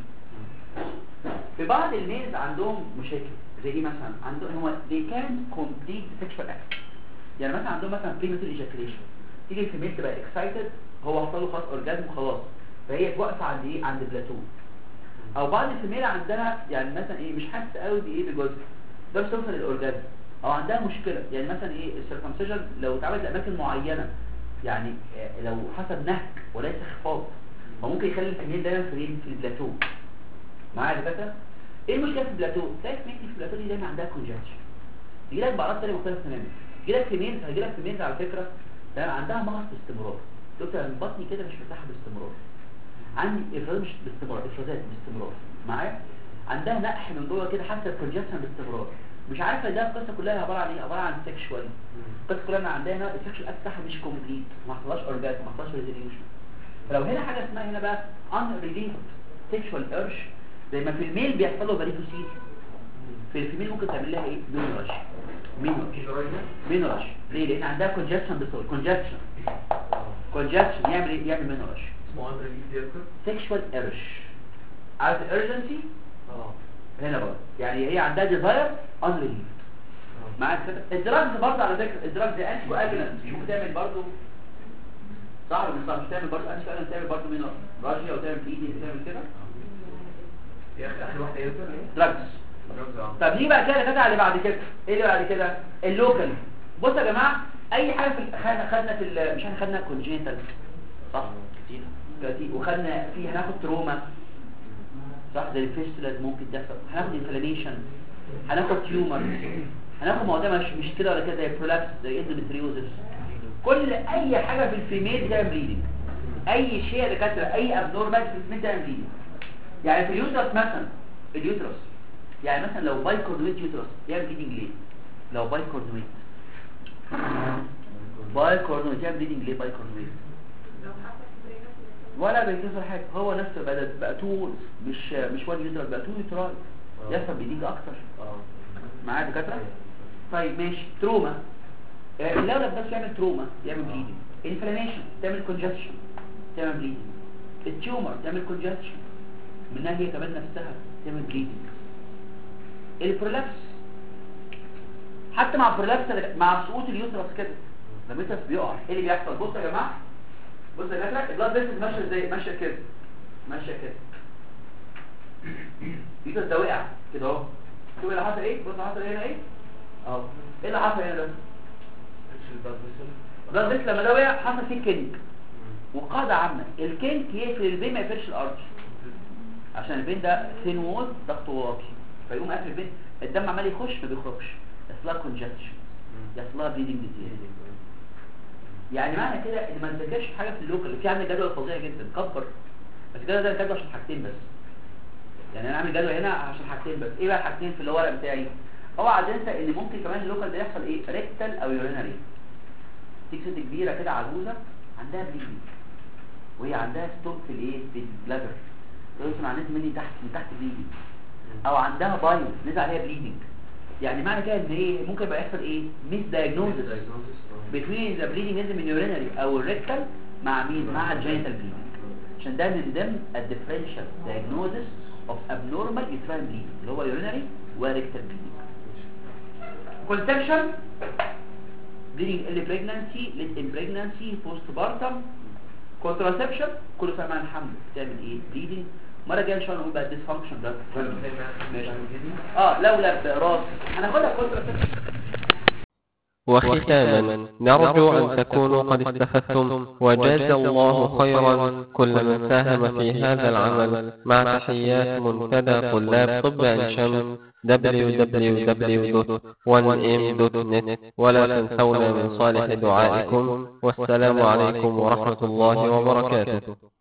في بعض الناس عندهم مشاكل زي ايه مثلا عندهم هو they can complete sexual act يعني مثلا عندهم مثلا premature ejaculation تيجي الفيميل تبقى excited هو حصل له خلاص اورجازم خلاص فهي واقفه عند ايه عند بلاتو او بعض الفيميل عندها يعني مثلا ايه مش حاسه قوي بايه بجوزها بس توصل للاورجازم او عندها مشكله يعني مثلا ايه السيركمسيجن لو اتعمل لاماكن معينه يعني آه، لو حصل نهك وليس خفاض فممكن يخلي الفيميل دايما في في البلاتو معايا يا دكاتره ايه المشكله في البلاتو تلاقي فيميل في البلاتو دي دايما عندها كونجكشن يجي لك باعراض ثانيه مختلفه تماما يجي لك فيميل هيجي لك فيميل على فكره تمام عندها مغص باستمرار دكتور انا بطني كده مش مرتاحه باستمرار عندي افرازات مش باستمرار افرازات باستمرار معايا عندها نقح من جوه كده حاسه الكونجكشن باستمرار مش عارفه ده القصه كلها عباره عن ايه عباره عن سيكشوال القصه كلها ان عندها هنا السيكشوال اكت بتاعها مش كومبليت ما حصلهاش اورجازم ما حصلهاش ريزوليوشن فلو هنا حاجه اسمها هنا بقى ان ريليفد سيكشوال ايرش زي ما في الميل بيحصل له باريكوسيس في الفيميل ممكن تعمل لها ايه مينوراج مينوراج مينوراج ليه لان عندها كونجكشن بصوت كونجكشن كونجكشن يعمل ايه يعمل مينوراج اسمه اندر ليد يذكر سيكشوال ايرش عارف الارجنسي اه هنا بقى يعني هي عندها ديزاير ان ريليفد معاك كده الدراجز برضه على فكره الدراجز دي انتي اجنس مش ممكن تعمل برضه صح ولا مش صح مش تعمل برضه انتي اجنس تعمل برضه مين راجيا وتعمل بايدي تعمل كده يا اخي اخر واحده يذكر ايه دراجز دراجز اه طب ليه بقى كده الفتحه اللي بعد كده ايه اللي بعد كده اللوكال بصوا يا جماعه اي حاجه في ال- خدنا خدنا في ال- مش احنا خدنا كونجينيتال صح كتير كتير وخدنا في هناخد تروما صح زي الفيستولاز ممكن تحصل هناخد انفلاميشن هناخد تيومر هناخد مواضيع مش مش كده ولا كده زي برولابس زي اندوميتريوزس كل اي حاجه في الفيميل ده بليدنج اي شيء يا دكاتره اي ابنورمال في الفيميل ده بليدنج يعني في اليوترس مثلا اليوترس يعني مثلا لو بايكوردويت يوترس يعمل بليدنج ليه لو بايكوردويت بايكوردويت يعمل بليدنج ليه بايكوردويت ولا بيكسر حاجه هو نفسه بقى بقى تو مش مش وان يوترس بقى تو يوتراي يحصل بليدنج اكتر اه معايا دكاتره طيب ماشي تروما آه، اللولب بس يعمل تروما يعمل بليدنج انفلاميشن تعمل كونجكشن تعمل بليدنج التيومر تعمل كونجكشن منها هي كمان نفسها تعمل بليدنج البرولابس حتى مع البرولابس مع سقوط اليوترس كده لما اليوترس بيقع ايه اللي بيحصل بصوا يا جماعه بصوا يا دكاتره البلاد فيسل ماشيه ازاي ماشيه كده ماشيه كده اليوترس ده وقع كده اهو شوف اللي حصل ايه بص اللي حصل هنا ايه اهو ايه اللي حصل هنا ده اتش البلاد فيسل ده بس لما ده وقع حصل فيه كينج وقاعدة عامة الكينج يقفل البين ما يقفلش الارض عشان البين ده ثين وول ضغطه واطي فيقوم قافل البين الدم عمال يخش ما بيخرجش يحصلها كونجكشن يحصلها بليدنج ديزيز يعني معنى كده ان ما نذاكرش حاجه في اللوكال في عندنا جدول فظيع جدا كبر بس الجدول ده جدول عشان حاجتين بس يعني انا عامل جدول هنا عشان حاجتين بس ايه بقى الحاجتين في الورق بتاعي اوعى تنسى ان ممكن كمان اللوكال ده يحصل ايه ريكتال او يورينري تيجي ست كبيره كده عجوزه عندها بليدنج وهي عندها ستوك في الايه في البلادر تقول له انا نزل مني تحت من تحت بليدنج او عندها بايو نزل عليها بليدنج يعني معنى كده ان ايه ممكن يبقى يحصل ايه ميس دايجنوزس between the bleeding in the urinary او الريكتال مع مين مع الجينيتال bleeding عشان ده من ضمن الديفرنشال diagnosis of abnormal uterine bleeding اللي هو urinary وريكتال bleeding conception bleeding early pregnancy late in pregnancy postpartum contraception كله سنة مع الحمل بتعمل ايه bleeding مرة جاية ان شاء الله نقول بقى dysfunction ده ماشي اه لولا براس هناخدها contraception وختاما نرجو أن تكونوا قد استفدتم وجاز الله خيرا كل من ساهم في هذا العمل مع تحيات منتدى طلاب طب عين شمس www.1m.net ولا تنسونا من صالح دعائكم والسلام عليكم ورحمة الله وبركاته